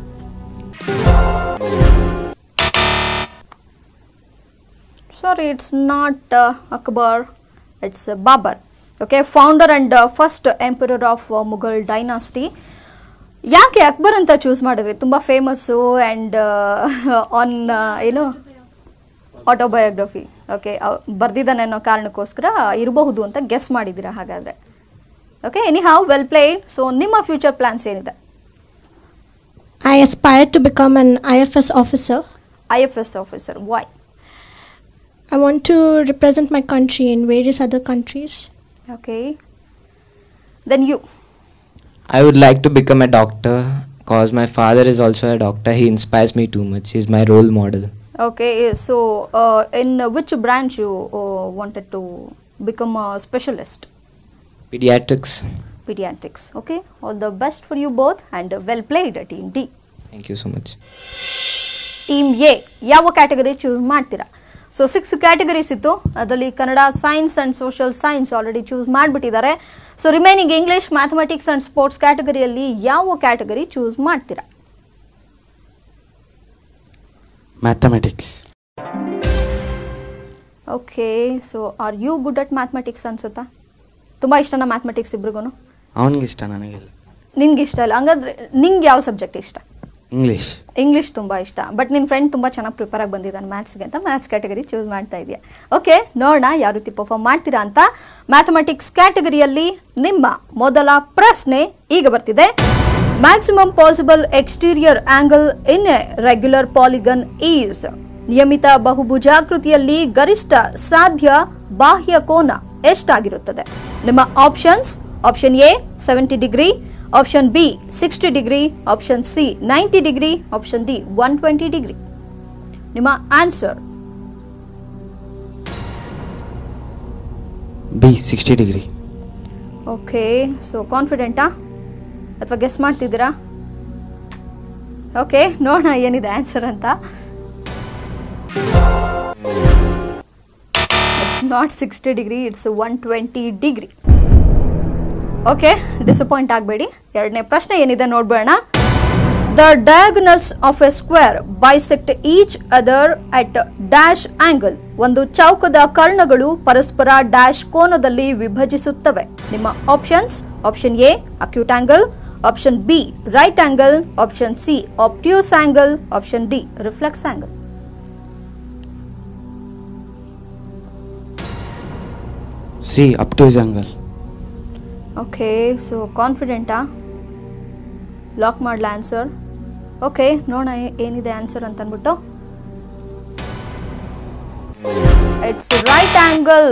sorry it's not Akbar it's Babur okay founder and first emperor of Mughal dynasty ಯಾಕೆ ಅಕ್ಬರ್ ಅಂತ ಚೂಸ್ ಮಾಡಿದ್ರಿ ತುಂಬ ಫೇಮಸ್ಸು ಆ್ಯಂಡ್ ಆನ್ ಏನು ಆಟೋಬಯೋಗ್ರಫಿ ಓಕೆ ಬರ್ದಿದ್ದಾನೆ ಅನ್ನೋ ಕಾರಣಕ್ಕೋಸ್ಕರ ಇರಬಹುದು ಅಂತ ಗೆಸ್ ಮಾಡಿದ್ದೀರಾ ಹಾಗಾದರೆ okay anyhow well played so ನಿಮ್ಮ ಫ್ಯೂಚರ್ ಪ್ಲಾನ್ಸ್ ಏನಿದೆ I aspire to become an IFS officer. I F S officer why I want to represent my country in various other countries. Okay then you I would like to become a doctor because my father is also a doctor. He inspires me too much. He's my role model. Okay so in which branch you wanted to become a specialist Pediatrics. pediatrics. Okay, all the best for you both and well played, Team D. Thank you so much. Team A ಯಾವ category choose ಮಾಡ್ತೀರಾ so six categories ಇತ್ತು ಅದರಲ್ಲಿ Kannada science and social science already choose ಮಾಡಿಬಿಟ್ಟಿದ್ದಾರೆ so remaining English mathematics and sports ಕ್ಯಾಟಗರಿಯಲ್ಲಿ ಯಾವ category choose ಮಾಡ್ತೀರಾ mathematics okay so are you good at mathematics ಅನ್ಸುತ್ತಾ ತುಂಬ ಇಷ್ಟನಾ ಮ್ಯಾಥಮೆಟಿಕ್ಸ್ ಇಬ್ರಿಗೂ ಅವನಿಗಿಷ್ಟ ನನಗಿಲ್ಲ ನಿನ್ಗೆ ಇಷ್ಟ ಇಲ್ಲ ಹಂಗಾದ್ರೆ ನಿಂಗೆ ಯಾವ ಸಬ್ಜೆಕ್ಟ್ ಇಷ್ಟ ಇಂಗ್ಲೀಷ್ ಇಂಗ್ಲಿಷ್ ತುಂಬ ಇಷ್ಟ ಬಟ್ ನಿನ್ನ ಫ್ರೆಂಡ್ ತುಂಬ ಚೆನ್ನಾಗಿ ಪ್ರಿಪೇರ್ ಆಗಿ ಬಂದಿದ್ದಾನೆ ಮ್ಯಾಥ್ಸ್ಗೆ ಅಂತ ಮ್ಯಾಥ್ಸ್ ಕ್ಯಾಟಗರಿ ಚೂಸ್ ಮಾಡ್ತಾ ಇದೆಯಾ ಓಕೆ ನೋಡೋಣ ಯಾವ ರೀತಿ ಪರ್ಫಾರ್ಮ್ ಮಾಡ್ತೀರಾ ಅಂತ ಮ್ಯಾಥಮೆಟಿಕ್ಸ್ ಕ್ಯಾಟಗರಿಯಲ್ಲಿ ನಿಮ್ಮ ಮೊದಲ ಪ್ರಶ್ನೆ ಈಗ ಬರ್ತಿದೆ maximum possible exterior angle in a regular polygon is ನಿಯಮಿತ ಬಹುಭುಜಾಕೃತಿಯಲ್ಲಿ ಗರಿಷ್ಠ ಸಾಧ್ಯ ಬಾಹ್ಯ ಕೋನ ಎಷ್ಟಾಗಿರುತ್ತದೆ ನಿಮ್ಮ options option A seventy degree option B sixty degree option C ninety degree option D one twenty degree ನಿಮ್ಮ answer B sixty degree okay so ಕಾನ್ಫಿಡೆಂಟಾ ಅಥವಾ ಗೆಸ್ ಮಾಡ್ತಿದ್ದೀರಾ ಓಕೆ ನೋಡೋಣ ಏನಿದೆ ಆನ್ಸರ್ ಅಂತ it's not sixty degree it's one twenty degree okay disappoint ಆಗಬೇಡಿ ಎರಡನೇ ಪ್ರಶ್ನೆ ಏನಿದೆ ನೋಡ್ಬೇಡ the diagonals of a square bisect each other at dash angle ಒಂದು ಚೌಕದ ಕರ್ಣಗಳು ಪರಸ್ಪರ ಡ್ಯಾಶ್ ಕೋನದಲ್ಲಿ ವಿಭಜಿಸುತ್ತವೆ ನಿಮ್ಮ options option A acute angle option B right angle option C obtuse angle option D reflex angle C obtuse angle okay so ಕಾನ್ಫಿಡೆಂಟಾ lock ಮಾಡಲ answer okay ನೋಡೋಣ ಏ- ಏನಿದೆ ಆನ್ಸರ್ ಅಂತ ಅಂದ್ಬಿಟ್ಟು it's right angle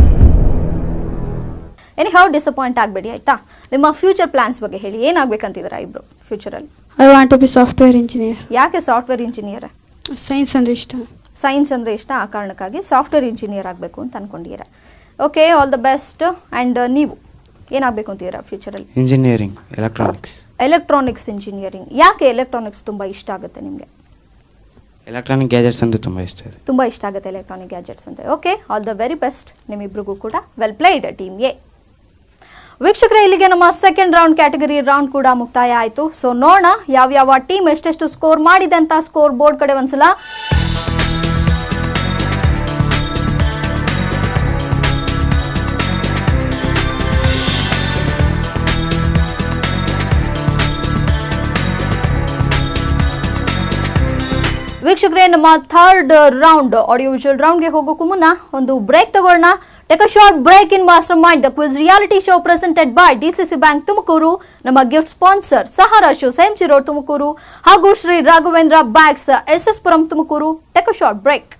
anyhow disappoint ಆಗಬೇಡಿ ಆಯ್ತಾ ನಿಮ್ಮ ಫ್ಯೂಚರ್ ಪ್ಲಾನ್ಸ್ ಬಗ್ಗೆ ಹೇಳಿ ಏನಾಗ್ಬೇಕಂತಿದ್ದೀರಾ ಇಬ್ರು ಫ್ಯೂಚರಲ್ಲಿ I want to be software engineer. ಯಾಕೆ ಸಾಫ್ಟ್ವೇರ್ ಇಂಜಿನಿಯರ್ Science ಅಂದ್ರೆ ಇಷ್ಟ ಸೈನ್ಸ್ ಅಂದರೆ ಇಷ್ಟ ಆ ಕಾರಣಕ್ಕಾಗಿ ಸಾಫ್ಟ್ವೇರ್ ಇಂಜಿನಿಯರ್ ಆಗಬೇಕು ಅಂತ ಅನ್ಕೊಂಡಿದ್ದೀರಾ okay all the best and ನೀವು ಏನಾಗಬೇಕು ಅಂತಿದ್ದೀರಾ ಫ್ಯೂಚರಲ್ಲಿ ಇಂಜಿನಿಯರಿಂಗ್ ಎಲೆಕ್ಟ್ರಾನಿಕ್ಸ್ ಎಲೆಕ್ಟ್ರಾನಿಕ್ಸ್ ಇಂಜಿನಿಯರಿಂಗ್ ಯಾಕೆ ಎಲೆಕ್ಟ್ರಾನಿಕ್ಸ್ ತುಂಬ ಇಷ್ಟ ಆಗುತ್ತೆ ನಿಮಗೆ ಎಲೆಕ್ಟ್ರಾನಿಕ್ ಗ್ಯಾಜೆಟ್ಸ್ ಅಂದ್ರೆ ತುಂಬ ಇಷ್ಟ ಇದೆ ತುಂಬ ಇಷ್ಟ ಆಗುತ್ತೆ ಎಲೆಕ್ಟ್ರಾನಿಕ್ ಗ್ಯಾಜೆಟ್ಸ್ ಅಂದರೆ okay all the very best ನಿಮ್ಮಿಬ್ರಿಗೂ ಕೂಡ ವೆಲ್ ಪ್ಲೇಡ್ ಟೀಮ್ ಎ ವೀಕ್ಷಕರೇ ಇಲ್ಲಿಗೆ ನಮ್ಮ ಸೆಕೆಂಡ್ ರೌಂಡ್ ಕ್ಯಾಟಗರಿ ರೌಂಡ್ ಕೂಡ ಮುಕ್ತಾಯ ಆಯಿತು ಸೊ ನೋಡೋಣ ಯಾವ್ಯಾವ ಟೀಮ್ ಎಷ್ಟೆಷ್ಟು ಸ್ಕೋರ್ ಮಾಡಿದೆ ಅಂತ ಸ್ಕೋರ್ ಬೋರ್ಡ್ ಕಡೆ ಒಂದ್ಸಲ ವೀಕ್ಷಕರೇ ನಮ್ಮ ಥರ್ಡ್ ರೌಂಡ್ ಆಡಿಯೋ ವಿಜುವಲ್ ರೌಂಡ್ಗೆ ಹೋಗೋಕ್ಕೂ ಮುನ್ನ ಒಂದು ಬ್ರೇಕ್ ತಗೊಳ್ಳೋಣ take a short break in master mind the quiz reality show presented by DCC bank Tumakuru ನಮ್ಮ ಗಿಫ್ಟ್ ಸ್ಪಾನ್ಸರ್ ಸಹಾರಾ ಶೋ ಸೇಮ್ಚಿ ರೋಡ್ ತುಮಕೂರು ಹಾಗೂ Shri Raghavendra bags S S Puram Tumakuru take a short break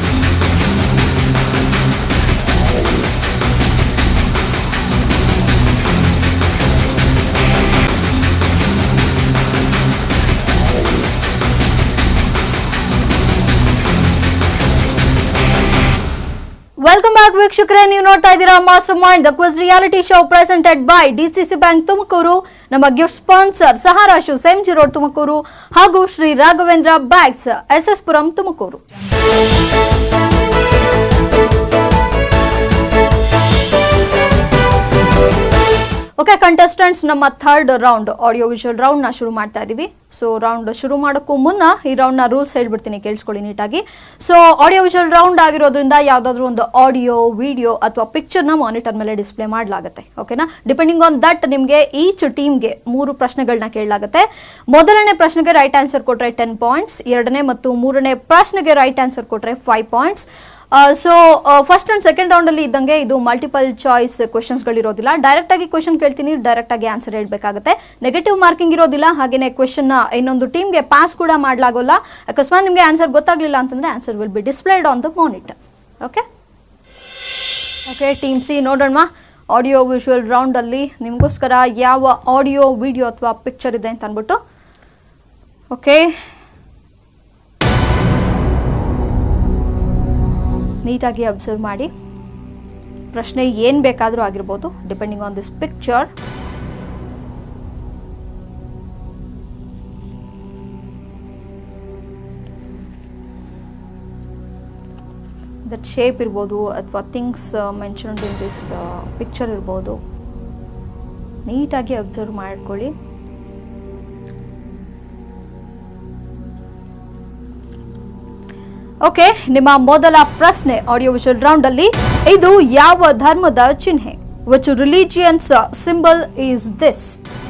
welcome back ವೀಕ್ಷಕರೇ ನೀವು ನೋಡ್ತಾ ಇದ್ದೀರಾ master mind the quiz reality show presented by DCC bank Tumakuru ನಮ್ಮ gift sponsor Sahara shoe G road Tumakuru ಹಾಗೂ Shri Raghavendra bags S S Puram Tumakuru okay contestants ನಮ್ಮ third round audio visual round ನ ಶುರು ಮಾಡ್ತಾ ಇದೀವಿ ಸೊ ರೌಂಡ್ ಶುರು ಮಾಡೋಕ್ಕೂ ಮುನ್ನ ಈ ರೌಂಡ್ ನ ರೂಲ್ಸ್ ಹೇಳ್ಬಿಡ್ತೀನಿ ಕೇಳಿಸ್ಕೊಳ್ಳಿ ನೀಟಾಗಿ ಸೊ ಆಡಿಯೋ ವಿಜುವಲ್ ರೌಂಡ್ ಆಗಿರೋದ್ರಿಂದ ಯಾವ್ದಾದ್ರು ಒಂದು ಆಡಿಯೋ ವಿಡಿಯೋ ಅಥವಾ ಪಿಕ್ಚರ್ ನ ಮಾನಿಟರ್ ಮೇಲೆ ಡಿಸ್ಪ್ಲೇ ಮಾಡಲಾಗುತ್ತೆ ಓಕೆನಾ ಡಿಪೆಂಡಿಂಗ್ ಆನ್ ದಟ್ ನಿಮಗೆ ಈಚ್ ಟೀಮ್ಗೆ ಮೂರು ಪ್ರಶ್ನೆಗಳನ್ನ ಕೇಳಲಾಗುತ್ತೆ ಮೊದಲನೇ ಪ್ರಶ್ನೆಗೆ ರೈಟ್ ಆನ್ಸರ್ ಕೊಟ್ರೆ ಟೆನ್ ಪಾಯಿಂಟ್ಸ್ ಎರಡನೇ ಮತ್ತು ಮೂರನೇ ಪ್ರಶ್ನೆಗೆ ರೈಟ್ ಆನ್ಸರ್ ಕೊಟ್ರೆ five points so first and second round ಅಲ್ಲಿ ಇದ್ದಂಗೆ ಇದು ಮಲ್ಟಿಪಲ್ ಚಾಯ್ಸ್ ಕ್ವಶನ್ಸ್ ಗಳಿರೋದಿಲ್ಲ ಡೈರೆಕ್ಟ್ ಆಗಿ ಕ್ವಶನ್ ಕೇಳ್ತೀನಿ ಡೈರೆಕ್ಟ್ ಆಗಿ ಆನ್ಸರ್ ಹೇಳ್ಬೇಕಾಗುತ್ತೆ ನೆಗೆಟಿವ್ ಮಾರ್ಕಿಂಗ್ ಇರೋದಿಲ್ಲ ಹಾಗೇನೆ ಕ್ವಶನ್ ನ ಇನ್ನೊಂದು ಟೀಮ್ಗೆ ಪಾಸ್ ಕೂಡ ಮಾಡ್ಲಾಗೋಲ್ಲ ಅಕಸ್ಮಾತ್ ನಿಮಗೆ ಆನ್ಸರ್ ಗೊತ್ತಾಗ್ಲಿಲ್ಲ ಅಂತಂದ್ರೆ answer will be displayed on the monitor okay okay team C ನೋಡೋಣ ಆಡಿಯೋ ವಿಜುವಲ್ ರೌಂಡ್ ಅಲ್ಲಿ ನಿಮಗೋಸ್ಕರ ಯಾವ ಆಡಿಯೋ ವಿಡಿಯೋ ಅಥವಾ ಪಿಕ್ಚರ್ ಇದೆ ಅಂತ ಅಂದ್ಬಿಟ್ಟು ಓಕೆ ನೀಟಾಗಿ ಅಬ್ಸರ್ವ್ ಮಾಡಿ ಪ್ರಶ್ನೆ ಏನು ಬೇಕಾದರೂ ಆಗಿರ್ಬೋದು depending on this picture that shape ಇರ್ಬೋದು ಅಥವಾ things mentioned in this picture ಇರ್ಬೋದು ನೀಟಾಗಿ ಅಬ್ಸರ್ವ್ ಮಾಡ್ಕೊಳ್ಳಿ ಓಕೆ ನಿಮ್ಮ ಮೊದಲ ಪ್ರಶ್ನೆ ಆಡಿಯೋ ವಿಷಲ್ ರೌಂಡ್ ಅಲ್ಲಿ ಇದು ಯಾವ ಧರ್ಮದ ಚಿಹ್ನೆ which religions symbol is this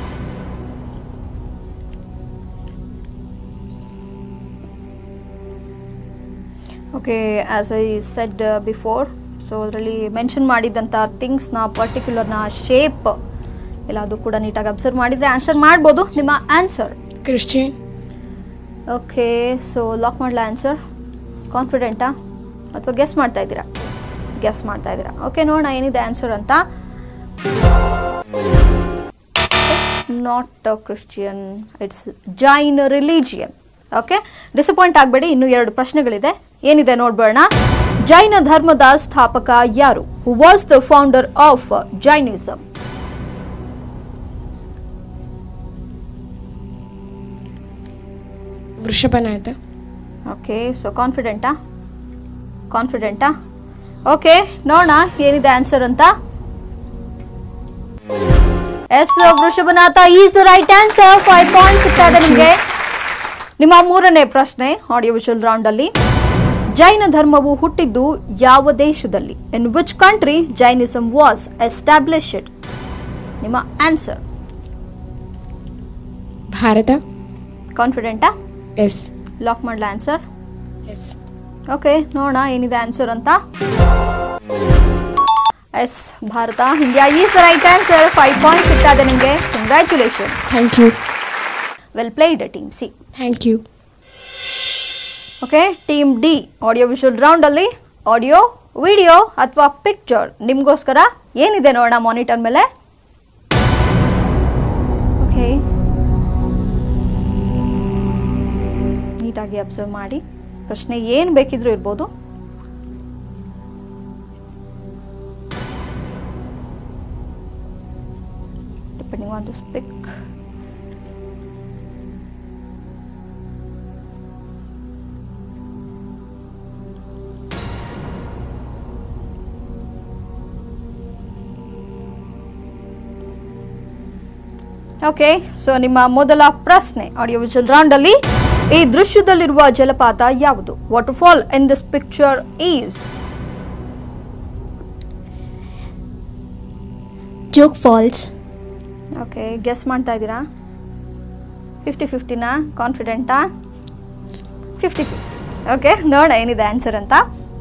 okay as I said before so ಅದರಲ್ಲಿ ಮೆನ್ಷನ್ ಮಾಡಿದಂಥ ಥಿಂಗ್ಸ್ನ ಪರ್ಟಿಕ್ಯುಲರ್ನ ಶೇಪ್ ಎಲ್ಲ ಅದು ಕೂಡ ನೀಟಾಗಿ ಅಬ್ಸರ್ವ್ ಮಾಡಿದರೆ ಆನ್ಸರ್ ಮಾಡ್ಬೋದು ನಿಮ್ಮ answer Christian. Okay so lock ಮಾಡಲ ಆನ್ಸರ್ ಕಾನ್ಫಿಡೆಂಟಾ ಅಥವಾ ಗೆಸ್ ಮಾಡ್ತಾ ಇದ್ದೀರಾ ಗೆಸ್ ಮಾಡ್ತಾ ಇದ್ದೀರಾ ಓಕೆ ನೋಡೋಣ ಏನಿದೆ ಆನ್ಸರ್ ಅಂತ not Christian it's Jain religion okay disappoint ಆಗಬೇಡಿ ಇನ್ನೂ ಎರಡು ಪ್ರಶ್ನೆಗಳಿದೆ ಏನಿದೆ ನೋಡ್ಬೇಡ ಜೈನ ಧರ್ಮದ ಸ್ಥಾಪಕ ಯಾರು who was the founder of Jainism Vrishabhanatha okay so ಕಾನ್ಫಿಡೆಂಟಾ ಕಾನ್ಫಿಡೆಂಟಾ ಓಕೆ ನೋಡೋಣ ಏನಿದೆ ಆನ್ಸರ್ ಅಂತ yes Vrishabhanatha is the right answer five point ಸಿಗ್ತಾ ಇದೆ ನಿಮಗೆ ನಿಮ್ಮ ಮೂರನೇ ಪ್ರಶ್ನೆ ಆಡಿಯೋ ವಿಷಲ್ ರೌಂಡ್ ಅಲ್ಲಿ ಜೈನ ಧರ್ಮವು ಹುಟ್ಟಿದ್ದು ಯಾವ ದೇಶದಲ್ಲಿ in which country Jainism was established ನಿಮ್ಮ ಆನ್ಸರ್ ಭಾರತ ಕಾನ್ಫಿಡೆಂಟಾ ಎಸ್ ಲಾಕ್ ಮಾಡಲ ಆನ್ಸರ್ ಎಸ್ ಓಕೆ ನೋಡೋಣ ಏನಿದೆ ಆನ್ಸರ್ ಅಂತ yes Bharat India is right answer five point ಸಿಗ್ತಾ ಇದೆ ನಿಮಗೆ congratulations thank you well played team C thank you okay team D audio visual round ಅಲ್ಲಿ ಆಡಿಯೋ ವಿಡಿಯೋ ಅಥವಾ ಪಿಕ್ಚರ್ ನಿಮ್ಗೋಸ್ಕರ ಏನಿದೆ ನೋಡೋಣ ಮಾನಿಟರ್ ಮೇಲೆ ಓಕೆ ನೀಟಾಗಿ ಅಬ್ಸರ್ವ್ ಮಾಡಿ ಪ್ರಶ್ನೆ ಏನು ಬೇಕಿದ್ರೂ ಇರ್ಬೋದು depending on this pic okay so ನಿಮ್ಮ ಮೊದಲ ಪ್ರಶ್ನೆ ಆಡಿಯೋ ವಿಜುವಲ್ ರೌಂಡ್ ಅಲ್ಲಿ ಈ ದೃಶ್ಯದಲ್ಲಿರುವ ಜಲಪಾತ ಯಾವುದು waterfall in this picture is Joke Falls. Okay guess ಮಾಡ್ತಾ ಇದ್ದೀರಾ ಫಿಫ್ಟಿ ಫಿಫ್ಟಿನಾ ಕಾನ್ಫಿಡೆಂಟಾ ಫಿಫ್ಟಿ ಫಿಫ್ಟಿ ಓಕೆ ನೋಡ ಏನಿದೆ ಆನ್ಸರ್ ಅಂತ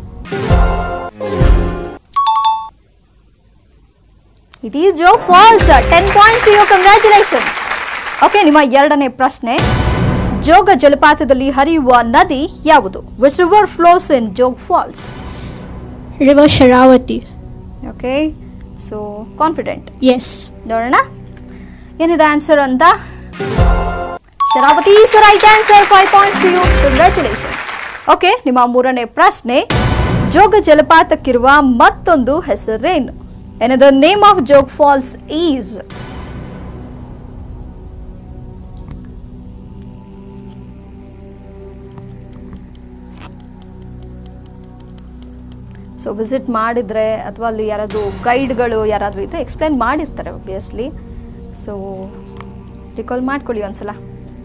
it is Jog falls ten points you congratulations okay ನಿಮ್ಮ ಎರಡನೇ ಪ್ರಶ್ನೆ ಜೋಗ ಜಲಪಾತದಲ್ಲಿ ಹರಿಯುವ ನದಿ ಯಾವುದು which river flows in Jog falls River Sharavati. Okay so confident Yes. ನೋಡೋಣ ಏನಿದೆ ಆನ್ಸರ್ ಅಂತ Sharavati right answer five points to you congratulations okay ನಿಮ್ಮ ಮೂರನೇ ಪ್ರಶ್ನೆ ಜೋಗ ಜಲಪಾತಕ್ಕಿರುವ ಮತ್ತೊಂದು ಹೆಸರೇನು ಏನದ name of Jog falls is so visit ಮಾಡಿದ್ರೆ ಅಥವಾ ಅಲ್ಲಿ ಯಾರಾದರೂ ಗೈಡ್ಗಳು ಯಾರಾದರೂ ಇದ್ರೆ ಎಕ್ಸ್ಪ್ಲೈನ್ ಮಾಡಿರ್ತಾರೆ ಒಬ್ವಿಯಸ್ಲಿ ಸೊ ರಿಕಾಲ್ ಮಾಡ್ಕೊಳ್ಳಿ ಒಂದ್ಸಲ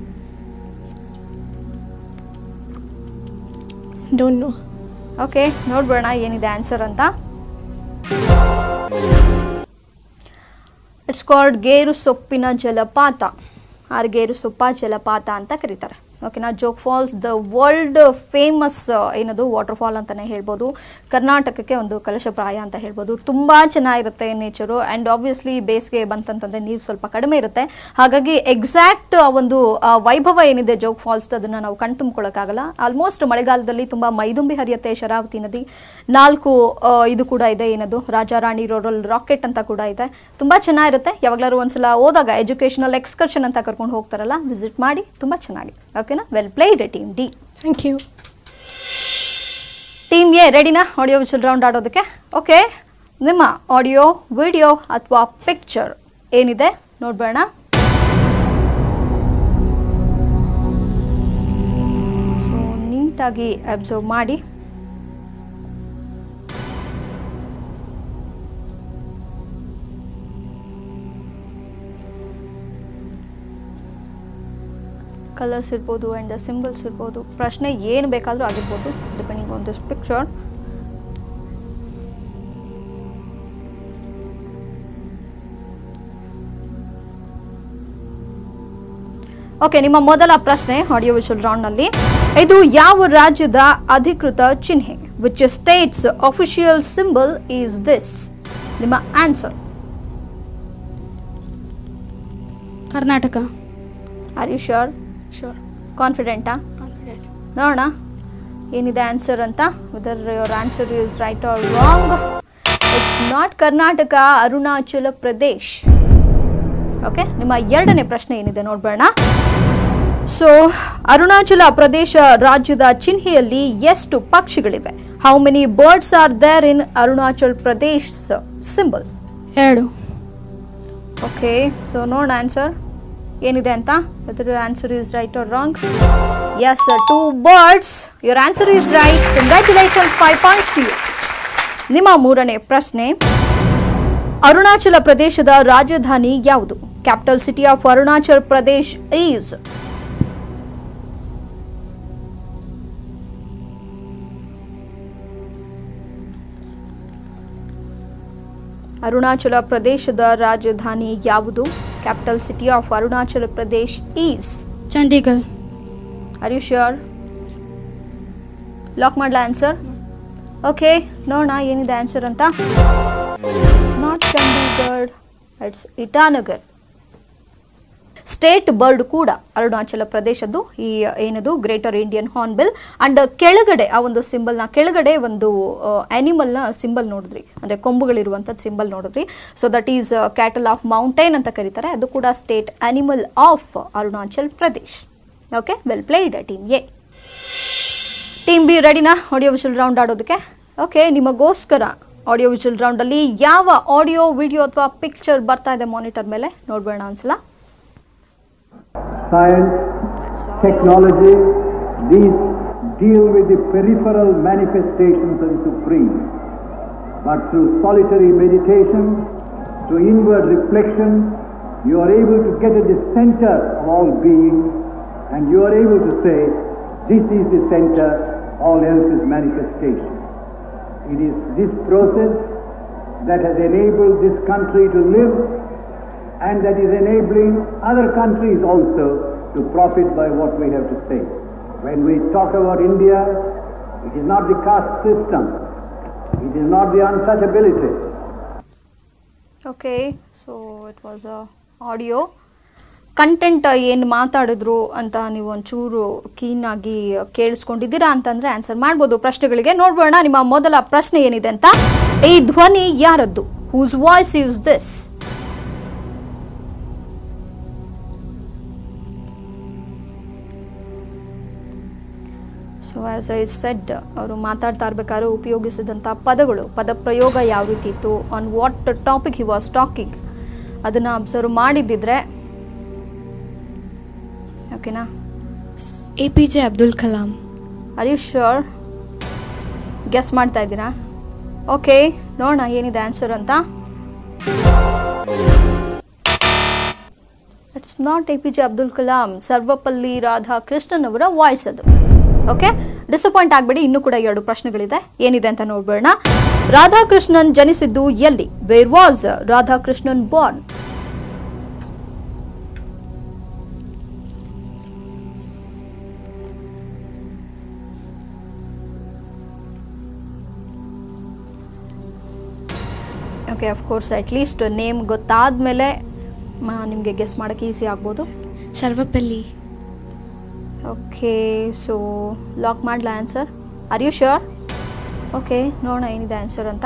Don't know. ಓಕೆ ನೋಡ್ಬೋಣ ಏನಿದೆ ಆನ್ಸರ್ ಅಂತ ಇಟ್ಸ್ ಕಾಲ್ಡ್ ಗೇರು ಸೊಪ್ಪಿನ ಜಲಪಾತ ಆರ್ ಗೇರು ಸೊಪ್ಪ ಜಲಪಾತ ಅಂತ ಕರೀತಾರೆ ಓಕೆನಾ Jog falls the world famous ಏನದು ವಾಟರ್ ಫಾಲ್ ಅಂತಲೇ ಹೇಳ್ಬೋದು ಕರ್ನಾಟಕಕ್ಕೆ ಒಂದು ಕಲಶಪ್ರಾಯ ಅಂತ ಹೇಳ್ಬೋದು ತುಂಬ ಚೆನ್ನಾಗಿರುತ್ತೆ ನೇಚರು ಆ್ಯಂಡ್ ಆಬ್ವಿಯಸ್ಲಿ ಬೇಸಿಗೆ ಬಂತಂತಂದರೆ ನೀರು ಸ್ವಲ್ಪ ಕಡಿಮೆ ಇರುತ್ತೆ ಹಾಗಾಗಿ ಎಕ್ಸಾಕ್ಟ್ ಒಂದು ಆ, ವೈಭವ ಏನಿದೆ ಜೋಗ್ ಫಾಲ್ಸ್ ಅದನ್ನು ನಾವು ಕಣ್ತುಂಬ್ಕೊಳ್ಳೋಕ್ಕಾಗಲ್ಲ ಆಲ್ಮೋಸ್ಟ್ ಮಳೆಗಾಲದಲ್ಲಿ ತುಂಬ ಮೈದುಂಬಿ ಹರಿಯುತ್ತೆ ಶರಾವತಿ ನದಿ ನಾಲ್ಕು ಆ, ಇದು ಕೂಡ ಇದೆ ಏನದು ರಾಜಾ ರಾಣಿ ರೋರಲ್ ರಾಕೆಟ್ ಅಂತ ಕೂಡ ಇದೆ ತುಂಬ ಚೆನ್ನಾಗಿರುತ್ತೆ ಯಾವಾಗಲಾದ್ರು ಒಂದ್ಸಲ ಹೋದಾಗ ಎಜುಕೇಶನಲ್ ಎಕ್ಸ್ಕರ್ಷನ್ ಅಂತ ಕರ್ಕೊಂಡು ಹೋಗ್ತಾರಲ್ಲ ವಿಸಿಟ್ ಮಾಡಿ ತುಂಬ ಚೆನ್ನಾಗಿ ಓಕೆನಾ well played team D Thank you. Team A ರೆಡಿನಾ ಆಡಿಯೋ ವಿಷಲ್ ರೌಂಡ್ ಆಡೋದಕ್ಕೆ ಓಕೆ ನಿಮ್ಮ ಆಡಿಯೋ ವಿಡಿಯೋ ಅಥವಾ ಪಿಕ್ಚರ್ ಏನಿದೆ ನೋಡ್ಬೇಡ ಸೊ ನೀಟಾಗಿ ಅಬ್ಸರ್ವ್ ಮಾಡಿ ಕಲರ್ಸ್ ಇರ್ಬೋದು ಆ್ಯಂಡ್ ಸಿಂಬಲ್ಸ್ ಇರ್ಬೋದು ಪ್ರಶ್ನೆ ಏನು ಬೇಕಾದರೂ ಆಗಿರ್ಬೋದು depending on this picture okay ನಿಮ್ಮ ಮೊದಲ ಪ್ರಶ್ನೆ ಆಡಿಯೋ ವಿಜುವಲ್ ರೌಂಡ್ನಲ್ಲಿ ಇದು ಯಾವ ರಾಜ್ಯದ ಅಧಿಕೃತ ಚಿಹ್ನೆ which states official symbol is this ನಿಮ್ಮ answer Karnataka are you sure sure ಕಾನ್ಫಿಡೆಂಟಾ ಕಾನ್ಫಿಡೆಂಟ್ ನೋಡೋಣ ಏನಿದೆ ಆನ್ಸರ್ ಅಂತ whether your answer is right or wrong it's not Karnataka Arunachal Pradesh okay ನಿಮ್ಮ ಎರಡನೇ ಪ್ರಶ್ನೆ ಏನಿದೆ ನೋಡ್ಬೇಡ ಸೊ ಅರುಣಾಚಲ ಪ್ರದೇಶ ರಾಜ್ಯದ ಚಿಹ್ನೆಯಲ್ಲಿ ಎಷ್ಟು ಪಕ್ಷಿಗಳಿವೆ how many birds are there in Arunachal Pradesh symbol ಎರಡು ಓಕೆ ಸೊ ನೋಡೋಣ ಆನ್ಸರ್ ಏನಿದೆ ಅಂತ whether answer is right or wrong yes two birds your answer is right congratulations five points to you ನಿಮ್ಮ ಮೂರನೇ ಪ್ರಶ್ನೆ ಅರುಣಾಚಲ ಪ್ರದೇಶದ ರಾಜಧಾನಿ ಯಾವುದು capital city of Arunachal Pradesh is Arunachal ಪ್ರದೇಶದ ರಾಜಧಾನಿ ಯಾವುದು capital city of Arunachal Pradesh is Chandigarh are you sure lock ಮಾಡ್ಲಾ ಆನ್ಸರ್ ಓಕೆ ನೋಡೋಣ ಏನಿದೆ ಆನ್ಸರ್ ಅಂತ not Chandigarh it's Itanagar state bird ಕೂಡ ಅರುಣಾಚಲ ಪ್ರದೇಶದ್ದು ಈ ಏನದು ಗ್ರೇಟರ್ ಇಂಡಿಯನ್ ಹಾರ್ನ್ಬಿಲ್ ಅಂಡ್ ಕೆಳಗಡೆ ಆ ಒಂದು ಸಿಂಬಲ್ ನ ಕೆಳಗಡೆ ಒಂದು ಅನಿಮಲ್ ನ ಸಿಂಬಲ್ ನೋಡಿದ್ರಿ ಅಂದ್ರೆ ಕೊಂಬುಗಳಿರುವಂತದ್ದು ಸಿಂಬಲ್ ನೋಡಿದ್ರಿ so that is cattle of mountain ಅಂತ ಕರೀತಾರೆ ಅದು ಕೂಡ state animal of Arunachal Pradesh okay well played team A team B ರೆಡಿನಾ ಆಡಿಯೋ ವಿಜುವಲ್ ರೌಂಡ್ ಆಡೋದಕ್ಕೆ ಓಕೆ ನಿಮಗೋಸ್ಕರ ಆಡಿಯೋ ವಿಜುವಲ್ ರೌಂಡ್ ಅಲ್ಲಿ ಯಾವ ಆಡಿಯೋ ವಿಡಿಯೋ ಅಥವಾ ಪಿಕ್ಚರ್ ಬರ್ತಾ ಇದೆ ಮಾನಿಟರ್ ಮೇಲೆ ನೋಡ್ಬೇಡ ಅನ್ಸಲ science, technology, these deal with the peripheral manifestations of the Supreme. But through solitary meditation, through inward reflection, you are able to get at the center of all being and you are able to say, this is the center, all else is manifestation. It is this process that has enabled this country to live and that is enabling other countries also to profit by what we have to say. When we talk about India, it is not the caste system, it is not the untouchability, okay so it was a audio content ಏನು ಮಾತಾಡಿದ್ರು ಅಂತ ನೀವು ಒಂಚೂರು keen ಆಗಿ ಕೇಳಿಸ್ಕೊಂಡಿದ್ದೀರಾ ಅಂತಂದ್ರೆ answer ಮಾಡ್ಬೋದು ಪ್ರಶ್ನೆಗಳಿಗೆ ನೋಡ್ಬೋಣ ನಿಮ್ಮ ಮೊದಲ ಪ್ರಶ್ನೆ ಏನಿದೆ ಅಂತ ಈ ಧ್ವನಿ ಯಾರದ್ದು whose voice use this so as I said ಅವರು ಮಾತಾಡ್ತಾ ಇರ್ಬೇಕಾದ್ರೆ ಉಪಯೋಗಿಸಿದಂಥ ಪದಗಳು ಪದ ಪ್ರಯೋಗ ಯಾವ ರೀತಿ ಇತ್ತು on what topic he was talking ಅದನ್ನ ಅಬ್ಸರ್ವ್ ಮಾಡಿದ್ದಿದ್ರೆ ಓಕೆನಾ A P J Abdul Kalam are you sure guess ಮಾಡ್ತಾ ಇದ್ದೀರಾ ಓಕೆ ನೋಡೋಣ ಏನಿದೆ ಆನ್ಸರ್ ಅಂತ it's not A P J Abdul Kalam Sarvepalli Radhakrishnan ಅವರ ವಾಯ್ಸ್ ಅದು ಓಕೆ ಡಿಸಪಾಯಿಂಟ್ ಆಗ್ಬೇಡಿ ಇನ್ನೂ ಕೂಡ ಎರಡು ಪ್ರಶ್ನೆಗಳಿದೆ ಏನಿದೆ ಅಂತ ನೋಡ್ಬೇಡ ರಾಧಾಕೃಷ್ಣನ್ ಜನಿಸಿದ್ದು ಎಲ್ಲಿ where was Radhakrishnan born okay of course at least name ಗೊತ್ತಾದ್ಮೇಲೆ ನಿಮಗೆ ಗೆಸ್ ಮಾಡೋಕ್ಕೆ ಈಸಿ ಆಗ್ಬೋದು ಸರ್ವಪಲ್ಲಿ ಓಕೆ ಸೊ ಲಾಕ್ ಮಾಡ್ಲಾ answer are you sure okay ನೋಡೋಣ ಏನಿದೆ ಆನ್ಸರ್ ಅಂತ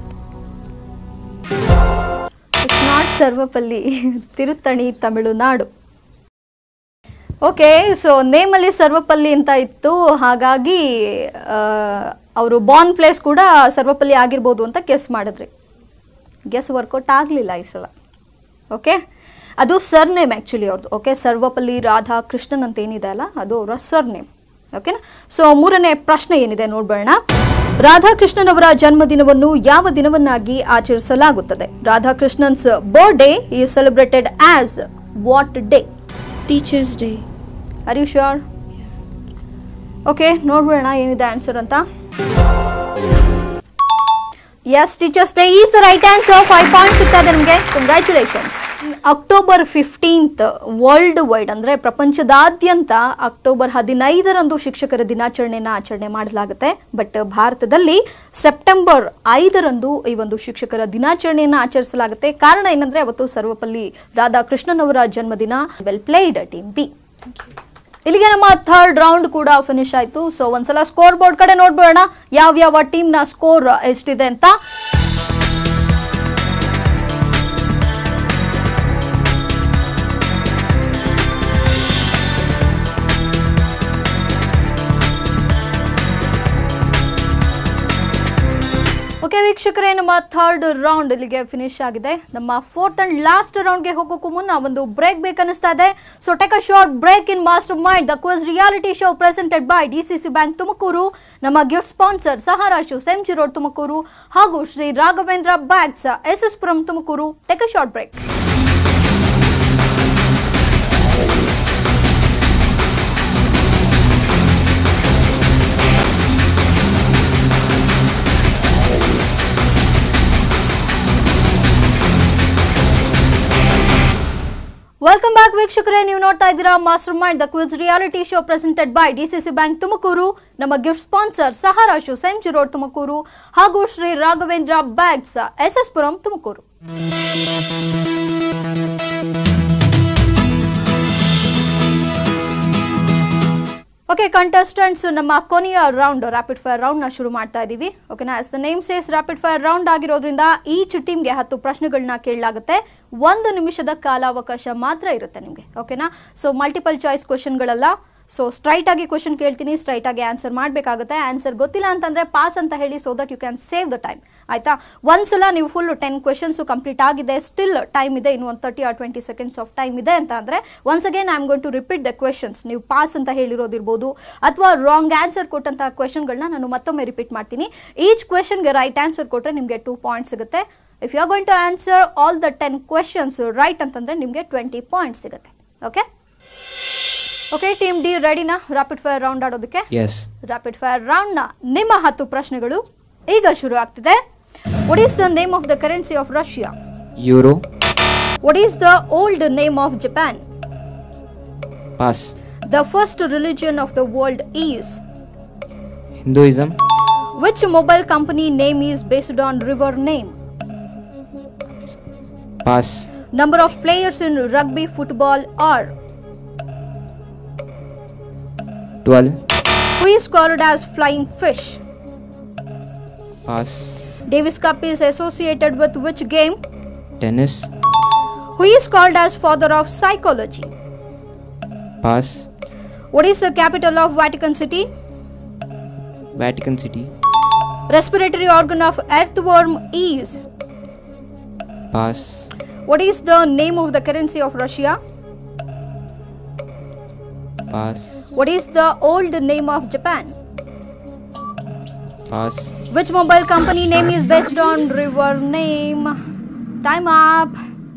it's not Sarvepalli Tiruttani Tamil Nadu okay so ನೇಮಲ್ಲಿ ಸರ್ವಪಲ್ಲಿ ಅಂತ ಇತ್ತು ಹಾಗಾಗಿ ಅವರು ಬಾರ್ನ್ ಪ್ಲೇಸ್ ಕೂಡ ಸರ್ವಪಲ್ಲಿ ಆಗಿರ್ಬೋದು ಅಂತ ಗೆಸ್ ಮಾಡಿದ್ರಿ ಗೆಸ್ ವರ್ಕೌಟ್ ಆಗಲಿಲ್ಲ ಈ ಸಲ ಓಕೆ ಅದು ಸರ್ ನೇಮ್ ಆ್ಯಕ್ಚುಲಿ ಅವ್ರದ್ದು ಓಕೆ ಸರ್ವಪಲ್ಲಿ ರಾಧಾ ಕೃಷ್ಣನ್ ಅಂತ ಏನಿದೆ ಅಲ್ಲ ಅದು ಅವರ ಸರ್ ನೇಮ್ ಓಕೆನಾ ಸೊ ಮೂರನೇ ಪ್ರಶ್ನೆ ಏನಿದೆ ನೋಡ್ಬೇಡ ರಾಧಾಕೃಷ್ಣನ್ ಅವರ ಜನ್ಮದಿನವನ್ನು ಯಾವ ದಿನವನ್ನಾಗಿ ಆಚರಿಸಲಾಗುತ್ತದೆ Radhakrishnan's birthday is celebrated as what day teachers day are you sure okay ನೋಡ್ಬಿಡೋಣ ಏನಿದೆ ಆನ್ಸರ್ ಅಂತ yes teachers day is the right answer five point ಸಿಗ್ತದೆ ನಿಮಗೆ congratulations October fifteenth worldwide ಅಂದ್ರೆ ಪ್ರಪಂಚದಾದ್ಯಂತ ಅಕ್ಟೋಬರ್ ಹದಿನೈದರಂದು ಶಿಕ್ಷಕರ ದಿನಾಚರಣೆನ ಆಚರಣೆ ಮಾಡಲಾಗುತ್ತೆ ಬಟ್ ಭಾರತದಲ್ಲಿ ಸೆಪ್ಟೆಂಬರ್ ಐದರಂದು ಈ ಒಂದು ಶಿಕ್ಷಕರ ದಿನಾಚರಣೆಯನ್ನು ಆಚರಿಸಲಾಗುತ್ತೆ ಕಾರಣ ಏನಂದ್ರೆ ಅವತ್ತು ಸರ್ವಪಲ್ಲಿ ರಾಧಾಕೃಷ್ಣನ್ ಅವರ ಜನ್ಮದಿನ ವೆಲ್ ಪ್ಲೇಡ್ ಟೀಮ್ ಬಿ ಇಲ್ಲಿಗೆ ನಮ್ಮ ಥರ್ಡ್ ರೌಂಡ್ ಕೂಡ ಫಿನಿಶ್ ಆಯ್ತು ಸೊ ಒಂದ್ಸಲ ಸ್ಕೋರ್ ಬೋರ್ಡ್ ಕಡೆ ನೋಡ್ಬೋಣ ಯಾವ ಯಾವ ಟೀಮ್ ನ ಸ್ಕೋರ್ ಎಷ್ಟಿದೆ ಅಂತ ಓಕೆ ವೀಕ್ಷಕರೇ ನಮ್ಮ ಥರ್ಡ್ ರೌಂಡ್ ಇಲ್ಲಿಗೆ ಫಿನಿಶ್ ಆಗಿದೆ ನಮ್ಮ ಫೋರ್ತ್ ಅಂಡ್ ಲಾಸ್ಟ್ ರೌಂಡ್ಗೆ ಹೋಗೋಕ್ಕೂ ಮುನ್ನ ಒಂದು ಬ್ರೇಕ್ ಬೇಕನ್ನಿಸ್ತಾ ಇದೆ so take a short break in master mind the quiz reality show presented by DCC bank Tumakuru ನಮ್ಮ gift sponsor Sahara shoes MG road Tumakuru ಹಾಗೂ Shri Raghavendra bags S S Puram Tumakuru take a short break welcome back ವೀಕ್ಷಕರೇ ನೀವು ನೋಡ್ತಾ ಇದ್ದೀರಾ master mind the quiz reality show presented by DCC bank Tumakuru ನಮ್ಮ gift sponsor Sahara shoe MG road Tumakuru ಹಾಗೂ Shri Raghavendra bags S S Puram Tumakuru okay contestants ನಮ್ಮ ಕೊನೆಯ round rapid fire round ನ ಶುರು ಮಾಡ್ತಾ ಇದೀವಿ ಓಕೆನಾ as the name says rapid fire round ಆಗಿರೋದ್ರಿಂದ ಈಚ್ ಟೀಮ್ಗೆ ಹತ್ತು ಪ್ರಶ್ನೆಗಳನ್ನ ಕೇಳಲಾಗುತ್ತೆ ಒಂದು ನಿಮಿಷದ ಕಾಲಾವಕಾಶ ಮಾತ್ರ ಇರುತ್ತೆ ನಿಮಗೆ ಓಕೆನಾ ಸೊ ಮಲ್ಟಿಪಲ್ ಚಾಯ್ಸ್ ಕ್ವಶನ್ಗಳಲ್ಲ ಸೊ ಸ್ಟ್ರೈಟ್ ಆಗಿ ಕ್ವಶನ್ ಕೇಳ್ತೀನಿ ಸ್ಟ್ರೈಟ್ ಆಗಿ ಆನ್ಸರ್ ಮಾಡಬೇಕಾಗುತ್ತೆ ಆನ್ಸರ್ ಗೊತ್ತಿಲ್ಲ ಅಂತಂದ್ರೆ ಪಾಸ್ ಅಂತ ಹೇಳಿ so that you can save the time ಆಯ್ತಾ ಒಂದ್ಸಲ ನೀವು ಫುಲ್ ಟೆನ್ ಕ್ವಶನ್ಸ್ ಕಂಪ್ಲೀಟ್ ಆಗಿದೆ ಸ್ಟಿಲ್ ಟೈಮ್ ಇದೆ ಇನ್ನು ಒಂದು thirty or twenty seconds of time ಇದೆ ಅಂತ ಅಂದ್ರೆ once again I am going to repeat the questions ನೀವು ಪಾಸ್ ಅಂತ ಹೇಳಿರೋದಿರ್ಬೋದು ಅಥವಾ ರಾಂಗ್ ಆನ್ಸರ್ ಕೊಟ್ಟಂತಹ ಕ್ವೆಶನ್ಗಳನ್ನ ನಾನು ಮತ್ತೊಮ್ಮೆ ರಿಪೀಟ್ ಮಾಡ್ತೀನಿ ಈಚ್ ಕ್ವೆಶನ್ಗೆ ರೈಟ್ ಆನ್ಸರ್ ಕೊಟ್ಟರೆ ನಿಮಗೆ ಟೂ ಪಾಯಿಂಟ್ ಸಿಗುತ್ತೆ if you are going to answer all the ten questions right ಅಂತಂದ್ರೆ ನಿಮಗೆ ಟ್ವೆಂಟಿ ಪಾಯಿಂಟ್ ಸಿಗುತ್ತೆ ಓಕೆ ಓಕೆ ಟೀಮ್ ಡಿ ರೆಡಿನಾ ರಾಪಿಡ್ ಫೈರ್ ರೌಂಡ್ ಆಡೋದಕ್ಕೆ ಎಸ್ ರಾಪಿಡ್ ಫೈರ್ ರೌಂಡ್ ನ ನಿಮ್ಮ ಹತ್ತು ಪ್ರಶ್ನೆಗಳು ಈಗ ಶುರು ಆಗ್ತಿದೆ what is the name of the currency of Russia euro what is the old name of Japan pass the first religion of the world is Hinduism which mobile company name is based on river name pass number of players in rugby football are twelve who is called as flying fish pass Davis cup is associated with which game tennis who is called as father of psychology pass What is the capital of Vatican City? Vatican city Respiratory organ of earthworm is. Pass What is the name of the currency of Russia? Pass What is the old name of Japan? Pass Which mobile company name is based on river name? Time up.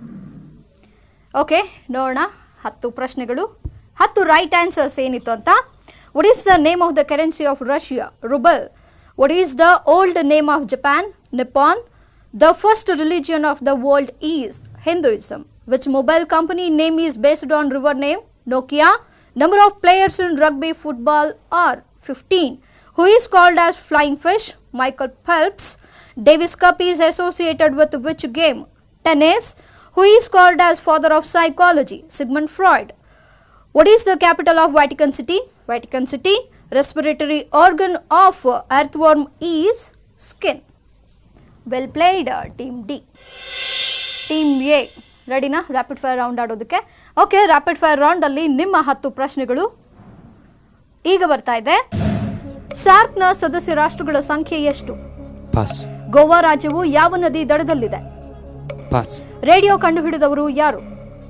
Okay ನೋಡೋಣ ಹತ್ತು ಪ್ರಶ್ನೆಗಳು ಹತ್ತು right answers ಏನಿತ್ತು ಅಂತ what is the name of the currency of Russia rouble what is the old name of Japan Nippon the first religion of the world is Hinduism which mobile company name is based on river name Nokia number of players in rugby football are fifteen who is called as flying fish michael phelps davis cup is associated with which game tennis who is called as father of psychology sigmund freud what is the capital of vatican city vatican city respiratory organ of earthworm is skin well played uh, team d team A ರೆಡಿನಾ rapid fire round ಆಡೋದಕ್ಕೆ okay rapid fire round ಅಲ್ಲಿ ನಿಮ್ಮ ಹತ್ತು ಪ್ರಶ್ನೆಗಳು ಈಗ ಬರ್ತಾ ಇದೆ ಸಾರ್ಕ್ನ ಸದಸ್ಯ ರಾಷ್ಟ್ರಗಳ ಸಂಖ್ಯೆ ಎಷ್ಟು ಪಾಸ್ ಗೋವಾ ರಾಜ್ಯವು ಯಾವ ನದಿ ದಡದಲ್ಲಿದೆ ಪಾಸ್ ರೇಡಿಯೋ ಕಂಡುಹಿಡಿದವರು ಯಾರು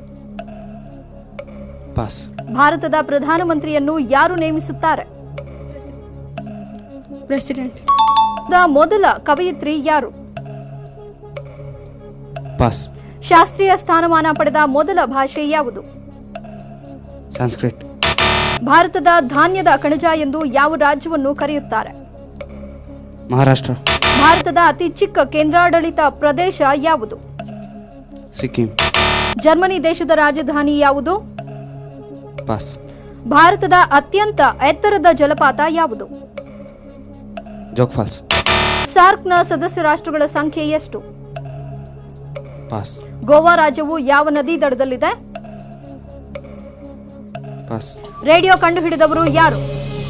ಪಾಸ್ ಭಾರತದ ಪ್ರಧಾನಮಂತ್ರಿಯನ್ನು ಯಾರು ನೇಮಿಸುತ್ತಾರೆ ಪ್ರೆಸಿಡೆಂಟ್ ದ ಮೊದಲ ಕವಯಿತ್ರಿ ಯಾರು ಪಾಸ್ ಶಾಸ್ತ್ರೀಯ ಸ್ಥಾನಮಾನ ಪಡೆದ ಮೊದಲ ಭಾಷೆ ಯಾವುದು ಸಂಸ್ಕೃತ್ ಭಾರತದ ಧಾನ್ಯದ ಕಣಜ ಎಂದು ಯಾವ ರಾಜ್ಯವನ್ನು ಕರೆಯುತ್ತಾರೆ ಮಹಾರಾಷ್ಟ್ರ ಭಾರತದ ಅತಿ ಚಿಕ್ಕ ಕೇಂದ್ರಾಡಳಿತ ಪ್ರದೇಶ ಯಾವುದು ಸಿಕ್ಕಿಂ ಜರ್ಮನಿ ದೇಶದ ರಾಜಧಾನಿ ಯಾವುದು ಪಾಸ್ ಭಾರತದ ಅತ್ಯಂತ ಎತ್ತರದ ಜಲಪಾತ ಯಾವುದು ಜೋಗ್ ಫಾಲ್ಸ್ ಸಾರ್ಕ್ನ ಸದಸ್ಯ ರಾಷ್ಟ್ರಗಳ ಸಂಖ್ಯೆ ಎಷ್ಟು ಪಾಸ್ ಗೋವಾ ರಾಜ್ಯವು ಯಾವ ನದಿ ದಡದಲ್ಲಿದೆ ಪಾಸ್ ರೇಡಿಯೋ ಕಂಡುಹಿಡಿದವರು ಯಾರು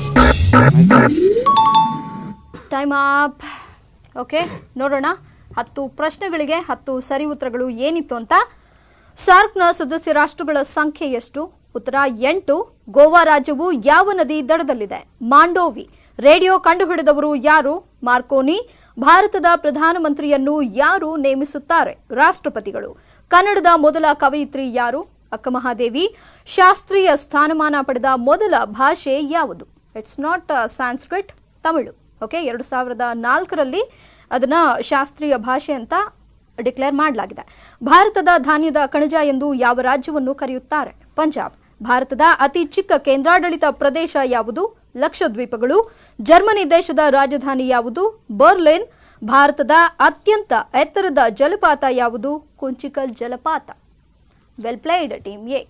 ಟೈಮ್ ಅಪ್ ಓಕೆ ನೋಡೋಣ ಹತ್ತು ಪ್ರಶ್ನೆಗಳಿಗೆ ಹತ್ತು ಸರಿ ಉತ್ತರಗಳು ಏನಿತ್ತು ಅಂತ ಸಾರ್ಕ್ನ ಸದಸ್ಯ ರಾಷ್ಟ್ರಗಳ ಸಂಖ್ಯೆ ಎಷ್ಟು ಉತ್ತರ ಎಂಟು ಗೋವಾ ರಾಜ್ಯವು ಯಾವ ನದಿ ದಡದಲ್ಲಿದೆ ಮಾಂಡೋವಿ ರೇಡಿಯೋ ಕಂಡುಹಿಡಿದವರು ಯಾರು ಮಾರ್ಕೋನಿ ಭಾರತದ ಪ್ರಧಾನಮಂತ್ರಿಯನ್ನು ಯಾರು ನೇಮಿಸುತ್ತಾರೆ ರಾಷ್ಟ್ರಪತಿಗಳು ಕನ್ನಡದ ಮೊದಲ ಕವಯಿತ್ರಿ ಯಾರು ಅಕ್ಕಮಹಾದೇವಿ ಶಾಸ್ತ್ರೀಯ ಸ್ಥಾನಮಾನ ಪಡೆದ ಮೊದಲ ಭಾಷೆ ಯಾವುದು it's not Sanskrit Tamil okay ಎರಡು ಸಾವಿರದ ನಾಲ್ಕರಲ್ಲಿ ಅದನ್ನ ಶಾಸ್ತ್ರೀಯ ಭಾಷೆ ಅಂತ ಡಿಕ್ಲೇರ್ ಮಾಡಲಾಗಿದೆ ಭಾರತದ ಧಾನ್ಯದ ಕಣಜ ಎಂದು ಯಾವ ರಾಜ್ಯವನ್ನು ಕರೆಯುತ್ತಾರೆ ಪಂಜಾಬ್ ಭಾರತದ ಅತಿ ಚಿಕ್ಕ ಕೇಂದ್ರಾಡಳಿತ ಪ್ರದೇಶ ಯಾವುದು ಲಕ್ಷದ್ವೀಪಗಳು ಜರ್ಮನಿ ದೇಶದ ರಾಜಧಾನಿ ಯಾವುದು ಬರ್ಲಿನ್ ಭಾರತದ ಅತ್ಯಂತ ಎತ್ತರದ ಜಲಪಾತ ಯಾವುದು ಕುಂಚಿಕಲ್ ಜಲಪಾತ well played team A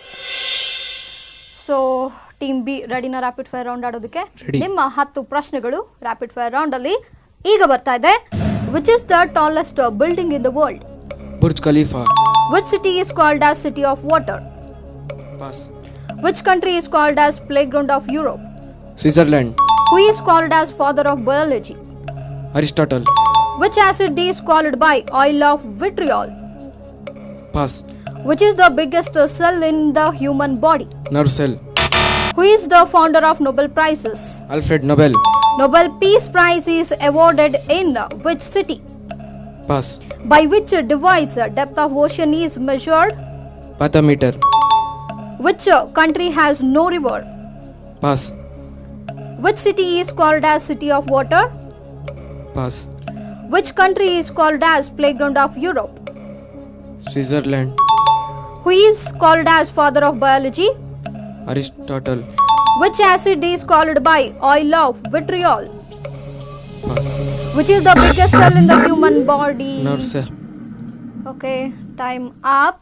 so team B ರೆಡಿನ ರ್ಯಾಪಿಡ್ ಫೈರ್ ರೌಂಡ್ ಆಡೋದಕ್ಕೆ Ready. ನಿಮ್ಮ ಹತ್ತು ಪ್ರಶ್ನೆಗಳು ರ್ಯಾಪಿಡ್ ಫೈರ್ ರೌಂಡ್ ಅಲ್ಲಿ ಈಗ ಬರ್ತಾ ಇದೆ which is the tallest building in the world Burj Khalifa. Which city is called as city of water Pass. Which country is called as play ground of Europe Switzerland. Who is called as father of biology Aristotle. Which acid is called by oil of vitriol Pass. Which is the biggest cell in the human body Nerve cell. Who is the founder of Nobel prizes Alfred Nobel. Nobel Peace Prize is awarded in which city? Pass. By which device depth of ocean is measured? Bathymeter. Which country has no river? Pass. Which city is called as city of water? Pass. Which country is called as playground of Europe? Switzerland. Who is called as father of biology? Aristotle. Which acid is called by oil of vitriol? Pass. Which is the biggest cell in the human body? Nerve cell. Okay time up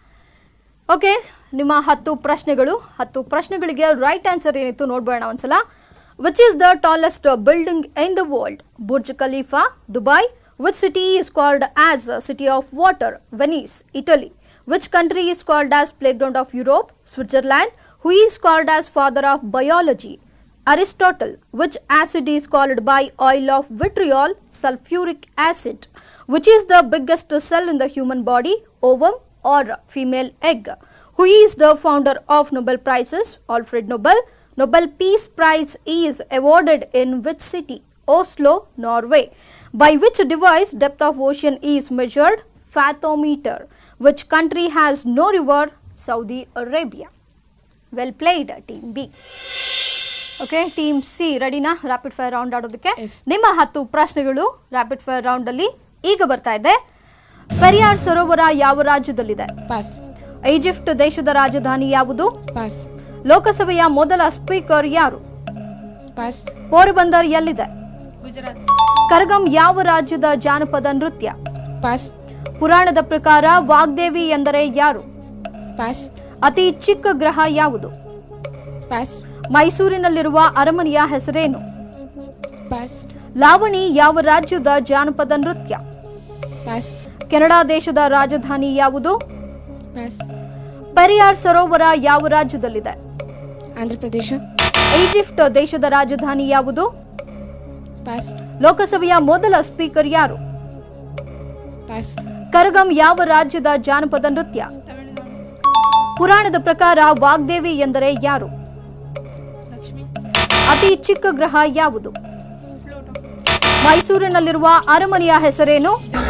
okay ನಿಮ್ಮ ಹತ್ತು ಪ್ರಶ್ನೆಗಳು ಹತ್ತು ಪ್ರಶ್ನೆಗಳಿಗೆ right answer ಏನಿತ್ತು ನೋಡ್ಬೋಣ ಒಂದ್ಸಲ which is the tallest building in the world Burj Khalifa Dubai which city is called as city of water Venice Italy which country is called as play ground of Europe Switzerland who is called as father of biology Aristotle, which acid is called by oil of vitriol, sulfuric acid, which is the biggest cell in the human body, ovum or female egg. Who is the founder of Nobel Prizes? Alfred Nobel. Nobel Peace Prize is awarded in which city? Oslo, Norway. By which device depth of ocean is measured? Fathometer. Which country has no river? Saudi Arabia. Well played, Team B. Okay team C ರೆಡಿನಾ rapid fire round ಆಡೋದಕ್ಕೆ Yes. ನಿಮ್ಮ ಹತ್ತು ಪ್ರಶ್ನೆಗಳು rapid fire round ಅಲ್ಲಿ ಈಗ ಬರ್ತಾ ಇದೆ ಪೆರಿಯಾರ್ ಸರೋವರ ಯಾವ ರಾಜ್ಯದಲ್ಲಿದೆ Pass. ಈಜಿಪ್ಟ್ ದೇಶದ ರಾಜಧಾನಿ ಯಾವುದು Pass. ಲೋಕಸಭೆಯ ಮೊದಲ ಸ್ಪೀಕರ್ ಯಾರು Pass. ಪೋರ್ಬಂದರ್ ಎಲ್ಲಿದೆ ಗುಜರಾತ್ ಕರ್ಗಂ ಯಾವ ರಾಜ್ಯದ ಜಾನಪದ ನೃತ್ಯ Pass. ಪುರಾಣದ ಪ್ರಕಾರ ವಾಗ್ದೇವಿ ಎಂದರೆ ಯಾರು Pass. ಅತಿ ಚಿಕ್ಕ ಗ್ರಹ ಯಾವುದು Pass. ಮೈಸೂರಿನಲ್ಲಿರುವ ಅರಮನೆಯ ಹೆಸರೇನು Pass. ಲಾವಣಿ ಯಾವ ರಾಜ್ಯದ ಜಾನಪದ ನೃತ್ಯ Pass. ಕೆನಡಾ ದೇಶದ ರಾಜಧಾನಿ ಯಾವುದು Pass. ಪೆರಿಯಾರ್ ಸರೋವರ ಯಾವ ರಾಜ್ಯದಲ್ಲಿದೆ Andhra Pradesh. ಈಜಿಪ್ಟ್ ದೇಶದ ರಾಜಧಾನಿ ಯಾವುದು Pass. ಲೋಕಸಭೆಯ ಮೊದಲ ಸ್ಪೀಕರ್ ಯಾರು Pass. ಕರಗಂ ಯಾವ ರಾಜ್ಯದ ಜಾನಪದ ನೃತ್ಯ ಪುರಾಣದ ಪ್ರಕಾರ ವಾಗ್ದೇವಿ ಎಂದರೆ ಯಾರು ಲಕ್ಷ್ಮಿ ಅತಿ ಚಿಕ್ಕ ಗ್ರಹ ಯಾವುದು ಮೈಸೂರಿನಲ್ಲಿರುವ ಅರಮನೆಯ ಹೆಸರೇನು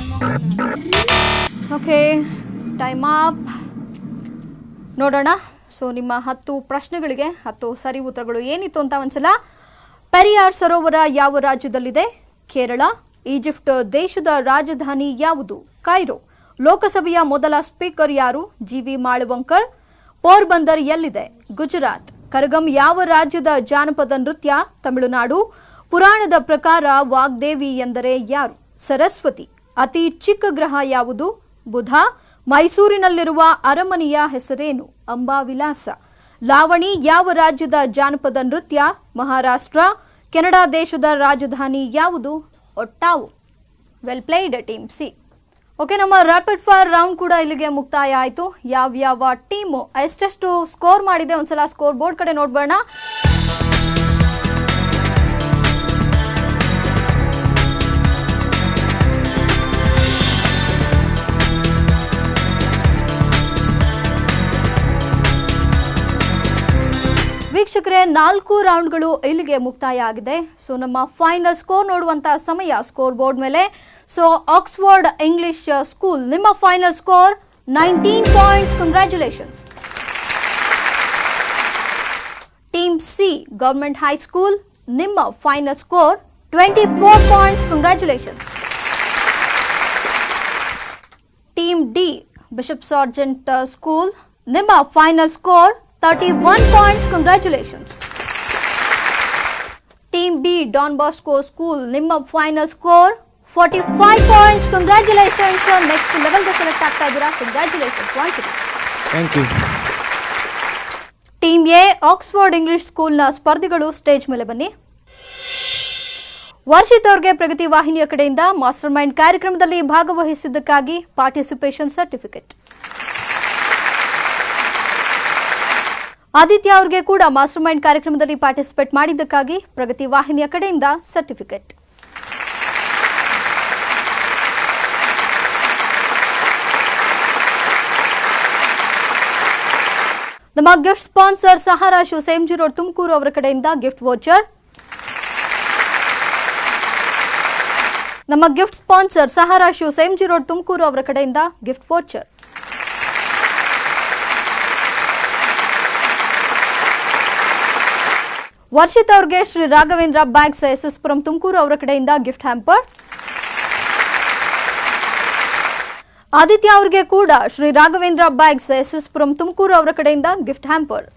ಓಕೆ ಟೈಮ್ ಅಪ್ ನೋಡೋಣ ಸೊ ನಿಮ್ಮ ಹತ್ತು ಪ್ರಶ್ನೆಗಳಿಗೆ ಹತ್ತು ಸರಿ ಉತ್ತರಗಳು ಏನಿತ್ತು ಅಂತ ಒಂದ್ಸಲ ಪೆರಿಯಾರ್ ಸರೋವರ ಯಾವ ರಾಜ್ಯದಲ್ಲಿದೆ ಕೇರಳ ಈಜಿಪ್ಟ್ ದೇಶದ ರಾಜಧಾನಿ ಯಾವುದು ಕೈರೋ ಲೋಕಸಭೆಯ ಮೊದಲ ಸ್ಪೀಕರ್ ಯಾರು ಜಿ ವಿ ಮಾಳವಂಕರ್ ಪೋರ್ಬಂದರ್ ಎಲ್ಲಿದೆ ಗುಜರಾತ್ ಕರಗಂ ಯಾವ ರಾಜ್ಯದ ಜಾನಪದ ನೃತ್ಯ ತಮಿಳುನಾಡು ಪುರಾಣದ ಪ್ರಕಾರ ವಾಗ್ದೇವಿ ಎಂದರೆ ಯಾರು ಸರಸ್ವತಿ ಅತಿ ಚಿಕ್ಕ ಗ್ರಹ ಯಾವುದು ಬುಧ ಮೈಸೂರಿನಲ್ಲಿರುವ ಅರಮನೆಯ ಹೆಸರೇನು ಅಂಬಾವಿಲಾಸ ಲಾವಣಿ ಯಾವ ರಾಜ್ಯದ ಜಾನಪದ ನೃತ್ಯ ಮಹಾರಾಷ್ಟ್ರ ಕೆನಡಾ ದೇಶದ ರಾಜಧಾನಿ ಯಾವುದು Ottawa well played team C okay ನಮ್ಮ ರ್ಯಾಪಿಡ್ ಫೈರ್ ರೌಂಡ್ ಕೂಡ ಇಲ್ಲಿಗೆ ಮುಕ್ತಾಯ ಆಯಿತು ಯಾವ್ಯಾವ ಟೀಮು ಎಷ್ಟೆಷ್ಟು ಸ್ಕೋರ್ ಮಾಡಿದೆ ಒಂದ್ಸಲ ಸ್ಕೋರ್ ಬೋರ್ಡ್ ಕಡೆ ನೋಡ್ಬೋಣ ವೀಕ್ಷಕರೇ ನಾಲ್ಕು ರೌಂಡ್ಗಳು ಇಲ್ಲಿಗೆ ಮುಕ್ತಾಯ ಆಗಿದೆ ಸೊ ನಮ್ಮ ಫೈನಲ್ ಸ್ಕೋರ್ ನೋಡುವಂತ ಸಮಯ ಸ್ಕೋರ್ ಬೋರ್ಡ್ ಮೇಲೆ ಸೊ ಆಕ್ಸ್ಫರ್ಡ್ ಇಂಗ್ಲಿಷ್ ಸ್ಕೂಲ್ ನಿಮ್ಮ final score nineteen points congratulations team C government high school ನಿಮ್ಮ final score twenty four points congratulations team D Bishop Sargent school ನಿಮ್ಮ final score thirty one points congratulations team B Don Bosco school ನಿಮ್ಮ final score forty five points congratulations next ಲೆವೆಲ್ಗೆ select ಆಗ್ತಾ ಇದ್ದೀರಾ congratulations once thank you team A Oxford English ಸ್ಕೂಲ್ನ ಸ್ಪರ್ಧಿಗಳು stage ಮೇಲೆ ಬನ್ನಿ ವರ್ಷಿತ್ ಅವ್ರಿಗೆ ಪ್ರಗತಿ ವಾಹಿನಿಯ ಕಡೆಯಿಂದ ಮಾಸ್ಟರ್ ಮೈಂಡ್ ಕಾರ್ಯಕ್ರಮದಲ್ಲಿ ಭಾಗವಹಿಸಿದ್ದಕ್ಕಾಗಿ ಪಾರ್ಟಿಸಿಪೇಷನ್ ಸರ್ಟಿಫಿಕೇಟ್ ಆದಿತ್ಯ ಅವ್ರಿಗೆ ಕೂಡ ಮಾಸ್ಟರ್ ಮೈಂಡ್ ಕಾರ್ಯಕ್ರಮದಲ್ಲಿ ಪಾರ್ಟಿಸಿಪೇಟ್ ಮಾಡಿದ್ದಕ್ಕಾಗಿ ಪ್ರಗತಿ ವಾಹಿನಿಯ ಕಡೆಯಿಂದ ಸರ್ಟಿಫಿಕೇಟ್ ನಮ್ಮ gift sponsor Sahara shoe MG road Tumakuru ಅವರ ಕಡೆಯಿಂದ ಗಿಫ್ಟ್ ವೋಚರ್ ನಮ್ಮ gift sponsor Sahara shoe MG road Tumakuru ಅವರ ಕಡೆಯಿಂದ ಗಿಫ್ಟ್ ವೋಚರ್ ವರ್ಷಿತ್ ಅವ್ರಿಗೆ Shri Raghavendra bags S S Puram Tumakuru ಅವರ ಕಡೆಯಿಂದ ಗಿಫ್ಟ್ ಹ್ಯಾಂಪರ್ ಆದಿತ್ಯ ಅವ್ರಿಗೆ ಕೂಡ Shri Raghavendra bags S S Puram Tumakuru ಅವರ ಕಡೆಯಿಂದ ಗಿಫ್ಟ್ ಹ್ಯಾಂಪರ್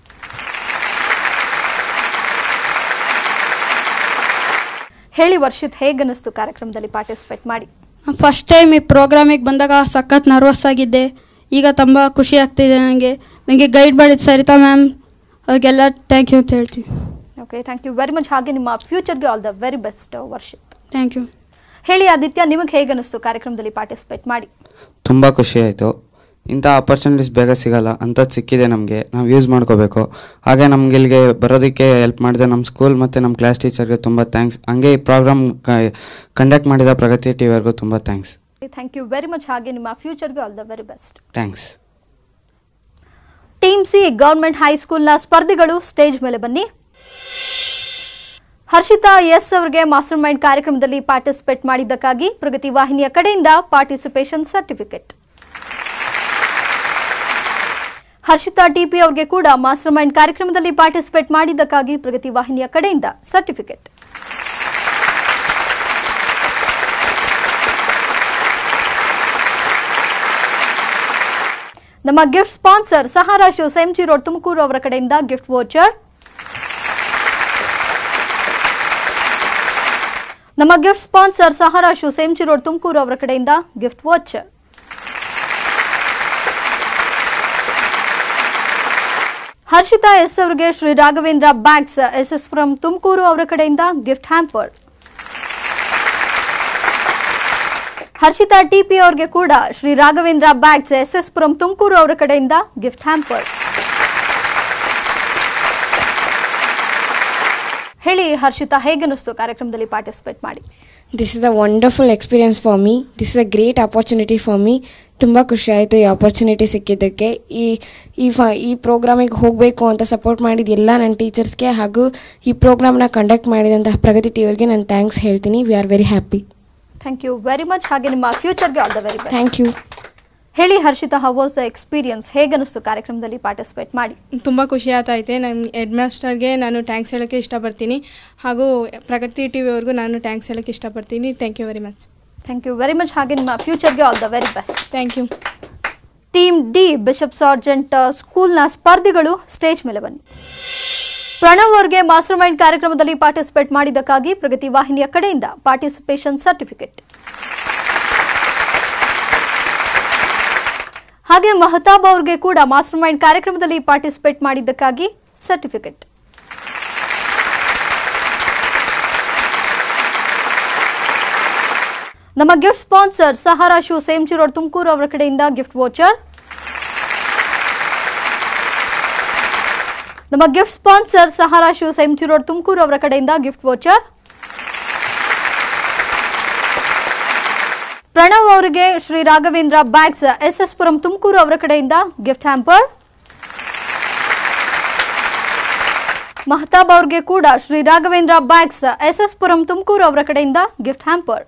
ಹೇಳಿ ವರ್ಷಿತ್ ಹೇಗನ್ನಿಸ್ತು ಕಾರ್ಯಕ್ರಮದಲ್ಲಿ ಪಾರ್ಟಿಸಿಪೇಟ್ ಮಾಡಿ ಫಸ್ಟ್ ಟೈಮ್ ಈ ಪ್ರೋಗ್ರಾಮಿಗೆ ಬಂದಾಗ ಸಖತ್ ನರ್ವಸ್ ಆಗಿದ್ದೆ ಈಗ ತುಂಬ ಖುಷಿ ಆಗ್ತಿದೆ ನನಗೆ ನನಗೆ ಗೈಡ್ ಮಾಡಿದ ಸರಿತಾ ಮ್ಯಾಮ್ ಅವ್ರಿಗೆಲ್ಲ ಥ್ಯಾಂಕ್ ಯು ಅಂತ ಹೇಳ್ತೀನಿ okay thank you very much ಹಾಗೆ ನಿಮ್ಮ ಫ್ಯೂಚರ್ಗೆ all the very best Varshith thank you ಹೇಳಿ ಆದಿತ್ಯ ನಿಮಗೆ ಹೇಗನ್ನಿಸ್ತು ಕಾರ್ಯಕ್ರಮದಲ್ಲಿ ಪಾರ್ಟಿಸಿಪೇಟ್ ಮಾಡಿ ತುಂಬ ಖುಷಿ ಆಯಿತು ಇಂಥ ಆಪರ್ಚುನಿಟೀಸ್ ಬೇಗ ಸಿಗಲ್ಲ ಅಂಥದ್ದು ಸಿಕ್ಕಿದೆ ನಮಗೆ ನಾವು ಯೂಸ್ ಮಾಡ್ಕೋಬೇಕು ಹಾಗೆ ನಮ್ಗೆ ಇಲ್ಲಿಗೆ ಬರೋದಕ್ಕೆ ಹೆಲ್ಪ್ ಮಾಡಿದೆ ನಮ್ಮ ಸ್ಕೂಲ್ ಮತ್ತು ನಮ್ಮ ಕ್ಲಾಸ್ ಟೀಚರ್ಗೆ ತುಂಬ ಥ್ಯಾಂಕ್ಸ್ ಹಂಗೆ ಈ ಪ್ರೋಗ್ರಾಮ್ ಕಂಡಕ್ಟ್ ಮಾಡಿದ ಪ್ರಗತಿ ಟಿ ವಿವರೆಗೂ ತುಂಬ thanks thank you very much ಹಾಗೆ ನಿಮ್ಮ ಫ್ಯೂಚರ್ಗೆ all the very best thanks team C government ಹೈಸ್ಕೂಲ್ನ ಸ್ಪರ್ಧಿಗಳು ಸ್ಟೇಜ್ ಮೇಲೆ ಬನ್ನಿ ಹರ್ಷಿತಾ ಎಸ್ ಅವರಿಗೆ ಮಾಸ್ಟರ್ ಮೈಂಡ್ ಕಾರ್ಯಕ್ರಮದಲ್ಲಿ ಪಾರ್ಟಿಸಿಪೇಟ್ ಮಾಡಿದ್ದಕ್ಕಾಗಿ ಪ್ರಗತಿ ವಾಹಿನಿಯ ಕಡೆಯಿಂದ ಪಾರ್ಟಿಸಿಪೇಷನ್ ಸರ್ಟಿಫಿಕೇಟ್ ಹರ್ಷಿತಾ ಟಿಪಿ ಅವರಿಗೆ ಕೂಡ ಮಾಸ್ಟರ್ ಮೈಂಡ್ ಕಾರ್ಯಕ್ರಮದಲ್ಲಿ ಪಾರ್ಟಿಸಿಪೇಟ್ ಮಾಡಿದ್ದಕ್ಕಾಗಿ ಪ್ರಗತಿ ವಾಹಿನಿಯ ಕಡೆಯಿಂದ ಸರ್ಟಿಫಿಕೇಟ್ ನಮ್ಮ ಗಿಫ್ಟ್ ಸ್ಪಾನ್ಸರ್ ಸಹಾರಾ ಶಿವ್ ಎಂಜಿ ರೋಡ್ ತುಮಕೂರು ಅವರ ಕಡೆಯಿಂದ ಗಿಫ್ಟ್ ವೋಚರ್ ನಮ್ಮ gift sponsor Sahara shoe MG road Tumakuru ಅವರ ಕಡೆಯಿಂದ ಗಿಫ್ಟ್ ವಾಚರ್ ಹರ್ಷಿತಾ ಎಸ್ ಅವರಿಗೆ Shri Raghavendra bags S S from Tumakuru ಅವರ ಕಡೆಯಿಂದ ಗಿಫ್ಟ್ ಹ್ಯಾಂಪರ್ ಹರ್ಷಿತಾ ಟಿಪಿ ಅವರಿಗೆ ಕೂಡ Shri Raghavendra bags S S Puram Tumakuru ಅವರ ಕಡೆಯಿಂದ ಗಿಫ್ಟ್ ಹ್ಯಾಂಪರ್ ಹೇಳಿ ಹರ್ಷಿತಾ ಹೇಗನ್ನಿಸ್ತು ಕಾರ್ಯಕ್ರಮದಲ್ಲಿ ಪಾರ್ಟಿಸಿಪೇಟ್ ಮಾಡಿ this is a wonderful experience for me this is a great opportunity for me ತುಂಬ ಖುಷಿ ಆಯಿತು ಈ ಆಪರ್ಚುನಿಟಿ ಸಿಕ್ಕಿದ್ದಕ್ಕೆ ಈ ಈ ಫ ಈ ಪ್ರೋಗ್ರಾಮಿಗೆ ಹೋಗಬೇಕು ಅಂತ ಸಪೋರ್ಟ್ ಮಾಡಿದ ಎಲ್ಲ ನನ್ನ ಟೀಚರ್ಸ್ಗೆ ಹಾಗೂ ಈ ಪ್ರೋಗ್ರಾಮ್ನ ಕಂಡಕ್ಟ್ ಮಾಡಿದಂತಹ ಪ್ರಗತಿ ಟಿವಿಯವ್ರಿಗೆ ನಾನು ಥ್ಯಾಂಕ್ಸ್ ಹೇಳ್ತೀನಿ we are very happy thank you very much ಹಾಗೆ ನಿಮ್ಮ ಫ್ಯೂಚರ್ಗೆ all the very best thank you ಹೇಳಿ Harshita how was the experience ಹೇಗನ್ನಿಸ್ತು ಕಾರ್ಯಕ್ರಮದಲ್ಲಿ ಪಾರ್ಟಿಸಿಪೇಟ್ ಮಾಡಿ ತುಂಬ ಖುಷಿ ಆಗ್ತೈತೆ ನಮ್ಮ ಹೆಡ್ ಮಾಸ್ಟರ್ಗೆ ನಾನು ಟ್ಯಾಂಕ್ಸ್ ಹೇಳೋಕ್ಕೆ ಇಷ್ಟಪಡ್ತೀನಿ ಹಾಗೂ ಪ್ರಗತಿ ಟಿ ವಿವರೆಗೂ ನಾನು ಟ್ಯಾಂಕ್ಸ್ ಹೇಳೋಕ್ಕೆ ಇಷ್ಟಪಡ್ತೀನಿ thank you very much thank you very much ಹಾಗೆ ನಿಮ್ಮ ಫ್ಯೂಚರ್ಗೆ all the very best thank you team D Bishop Sargent ಸ್ಕೂಲ್ನ ಸ್ಪರ್ಧಿಗಳು ಸ್ಟೇಜ್ ಮೇಲೆ ಬನ್ನಿ ಪ್ರಣವ್ ಅವರಿಗೆ ಮಾಸ್ಟರ್ ಮೈಂಡ್ ಕಾರ್ಯಕ್ರಮದಲ್ಲಿ ಪಾರ್ಟಿಸಿಪೇಟ್ ಮಾಡಿದ್ದಕ್ಕಾಗಿ ಪ್ರಗತಿ ವಾಹಿನಿಯ ಕಡೆಯಿಂದ ಪಾರ್ಟಿಸಿಪೇಷನ್ ಸರ್ಟಿಫಿಕೇಟ್ ಹಾಗೆ ಮಹತಾಬ್ ಅವ್ರಿಗೆ ಕೂಡ ಮಾಸ್ಟರ್ ಮೈಂಡ್ ಕಾರ್ಯಕ್ರಮದಲ್ಲಿ ಪಾರ್ಟಿಸಿಪೇಟ್ ಮಾಡಿದ್ದಕ್ಕಾಗಿ ಸರ್ಟಿಫಿಕೇಟ್ ನಮ್ಮ gift sponsor Sahara shoe MG road Tumakuru ಅವರ ಕಡೆಯಿಂದ ಗಿಫ್ಟ್ ವೋಚರ್ ನಮ್ಮ gift sponsor Sahara shoe MG road Tumakuru ಅವರ ಕಡೆಯಿಂದ ಗಿಫ್ಟ್ ವೋಚರ್ ಪ್ರಣವ್ ಅವರಿಗೆ Shri Raghavendra bags S S Puram Tumakuru ಅವರ ಕಡೆಯಿಂದ ಗಿಫ್ಟ್ ಹ್ಯಾಂಪರ್ ಮಹತಾಬ್ ಅವ್ರಿಗೆ ಕೂಡ Shri Raghavendra bags S S Puram Tumakuru ಅವರ ಕಡೆಯಿಂದ ಗಿಫ್ಟ್ ಹ್ಯಾಂಪರ್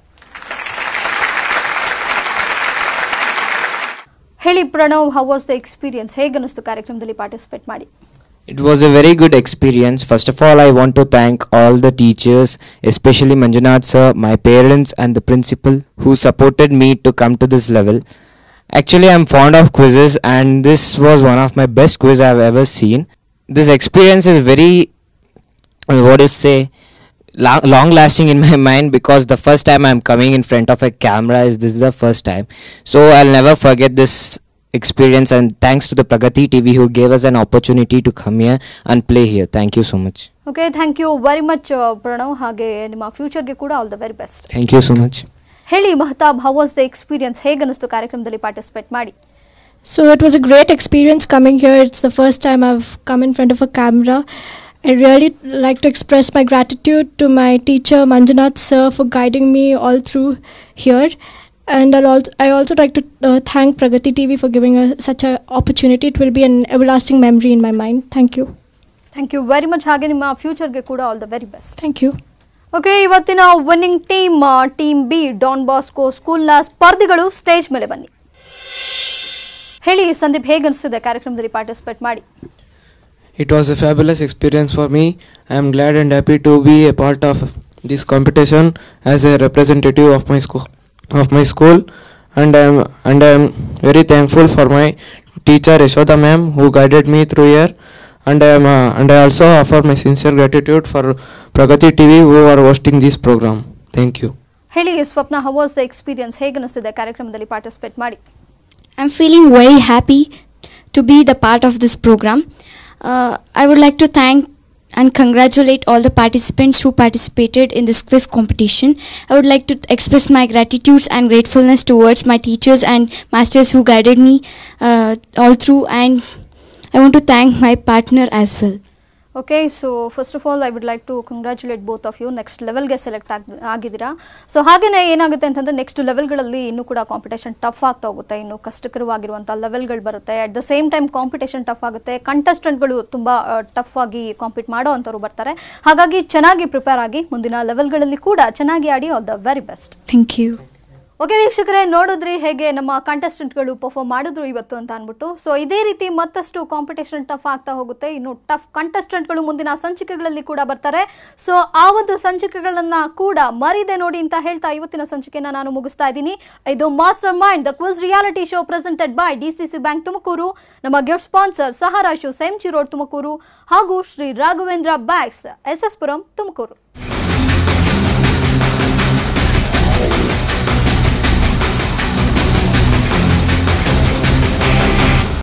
ಹೇಳಿ Pranav how was the experience ಹೇಗನ್ನಿಸ್ತು ಕಾರ್ಯಕ್ರಮದಲ್ಲಿ ಪಾರ್ಟಿಸಿಪೇಟ್ ಮಾಡಿ It was a very good experience. First of all, I want to thank all the teachers, especially Manjunath sir, my parents, and the principal who supported me to come to this level. Actually, I'm fond of quizzes, and this was one of my best quiz I've ever seen. This experience is very, uh, what do you say, long, long lasting in my mind because the first time I'm coming in front of a camera is this is the first time. So I'll never forget this experience and thanks to the Pragati TV who gave us an opportunity to come here and play here. Thank you so much. Okay thank you very much Pranav ಹಾಗೆ ನಿಮ್ಮ ಫ್ಯೂಚರ್ಗೆ ಕೂಡ all the very best Thank you so much. ಹೇಳಿ Mahtab how was the experience ಹೇಗನ್ನಿಸ್ತು ಕಾರ್ಯಕ್ರಮದಲ್ಲಿ participate ಮಾಡಿ So it was a great experience coming here. It's the first time I've come in front of a camera. I really like to express my gratitude to my teacher Manjunath sir for guiding me all through here. And I'll also, I also like to uh, thank Pragati TV for giving us such an opportunity. It will be an everlasting memory in my mind. Thank you. Thank you very much ಹಾಗೆ ನಿಮ್ಮ ಫ್ಯೂಚರ್ಗೆ ಕೂಡ all the very best Thank you. Okay ಇವತ್ತಿನ winning team team B Don Bosco ಸ್ಕೂಲ್ನ ಸ್ಪರ್ಧಿಗಳು stage ಮೇಲೆ ಬನ್ನಿ ಹೇಳಿ ಸಂದೀಪ್ ಹೇಗನ್ನಿಸ್ತಿದೆ ಕಾರ್ಯಕ್ರಮದಲ್ಲಿ ಪಾರ್ಟಿಸಿಪೇಟ್ ಮಾಡಿ It was a fabulous experience for me. I am glad and happy to be a part of this competition as a representative of my school of my school and I am and I am very thankful for my teacher Yashoda ma'am who guided me through here and I am uh, and I also offer my sincere gratitude for Pragati TV who are hosting this program. Thank you. ಹೇಳಿ Swapna how was the experience ಹೇಗನ್ನಿಸ್ತಿದೆ ಕಾರ್ಯಕ್ರಮದಲ್ಲಿ participate ಮಾಡಿ I'm feeling very happy to be the part of this program. Uh, I would like to thank and congratulate all the participants who participated in this quiz competition. I would like to express my gratitude and gratefulness towards my teachers and masters who guided me uh, all through, and I want to thank my partner as well. Okay so first of all I would like to congratulate both of you next ಲೆವೆಲ್ಗೆ select ಆಗ್ ಆಗಿದ್ದೀರಾ so ಹಾಗೆಯೇ ಏನಾಗುತ್ತೆ ಅಂತಂದರೆ next ಲೆವೆಲ್ಗಳಲ್ಲಿ ಇನ್ನೂ ಕೂಡ competition tough ಆಗ್ತಾ ಹೋಗುತ್ತೆ ಇನ್ನು ಕಷ್ಟಕರವಾಗಿರುವಂಥ ಲೆವೆಲ್ಗಳು ಬರುತ್ತೆ at the same time competition tough ಆಗುತ್ತೆ ಕಂಟೆಸ್ಟೆಂಟ್ಗಳು ತುಂಬ ಟಫ್ ಆಗಿ ಕಾಂಪೀಟ್ ಮಾಡೋ ಅಂಥವ್ರು ಬರ್ತಾರೆ ಹಾಗಾಗಿ ಚೆನ್ನಾಗಿ ಪ್ರಿಪೇರ್ ಆಗಿ ಮುಂದಿನ ಲೆವೆಲ್ಗಳಲ್ಲಿ ಕೂಡ ಚೆನ್ನಾಗಿ ಆಡಿ all the very best Thank you. Okay ವೀಕ್ಷಕರೇ ನೋಡಿದ್ರಿ ಹೇಗೆ ನಮ್ಮ ಕಂಟೆಸ್ಟೆಂಟ್ಗಳು ಪರ್ಫಾರ್ಮ್ ಮಾಡಿದ್ರು ಇವತ್ತು ಅಂತ ಅಂದ್ಬಿಟ್ಟು ಸೊ ಇದೇ ರೀತಿ ಮತ್ತಷ್ಟು ಕಾಂಪಿಟೇಷನ್ ಟಫ್ ಆಗ್ತಾ ಹೋಗುತ್ತೆ ಇನ್ನು ಟಫ್ ಕಂಟೆಸ್ಟೆಂಟ್ಗಳು ಮುಂದಿನ ಸಂಚಿಕೆಗಳಲ್ಲಿ ಕೂಡ ಬರ್ತಾರೆ ಸೊ ಆ ಒಂದು ಸಂಚಿಕೆಗಳನ್ನ ಕೂಡ ಮರಿದೆ ನೋಡಿ ಅಂತ ಹೇಳ್ತಾ ಇವತ್ತಿನ ಸಂಚಿಕೆನ ನಾನು ಮುಗಿಸ್ತಾ ಇದ್ದೀನಿ ಇದು master mind the quiz reality show presented by DCC bank Tumakuru ನಮ್ಮ gift sponsor Sahara shoe ಸೆಂಚಿ road Tumakuru ಹಾಗೂ Shri Raghavendra bags S S Puram Tumakuru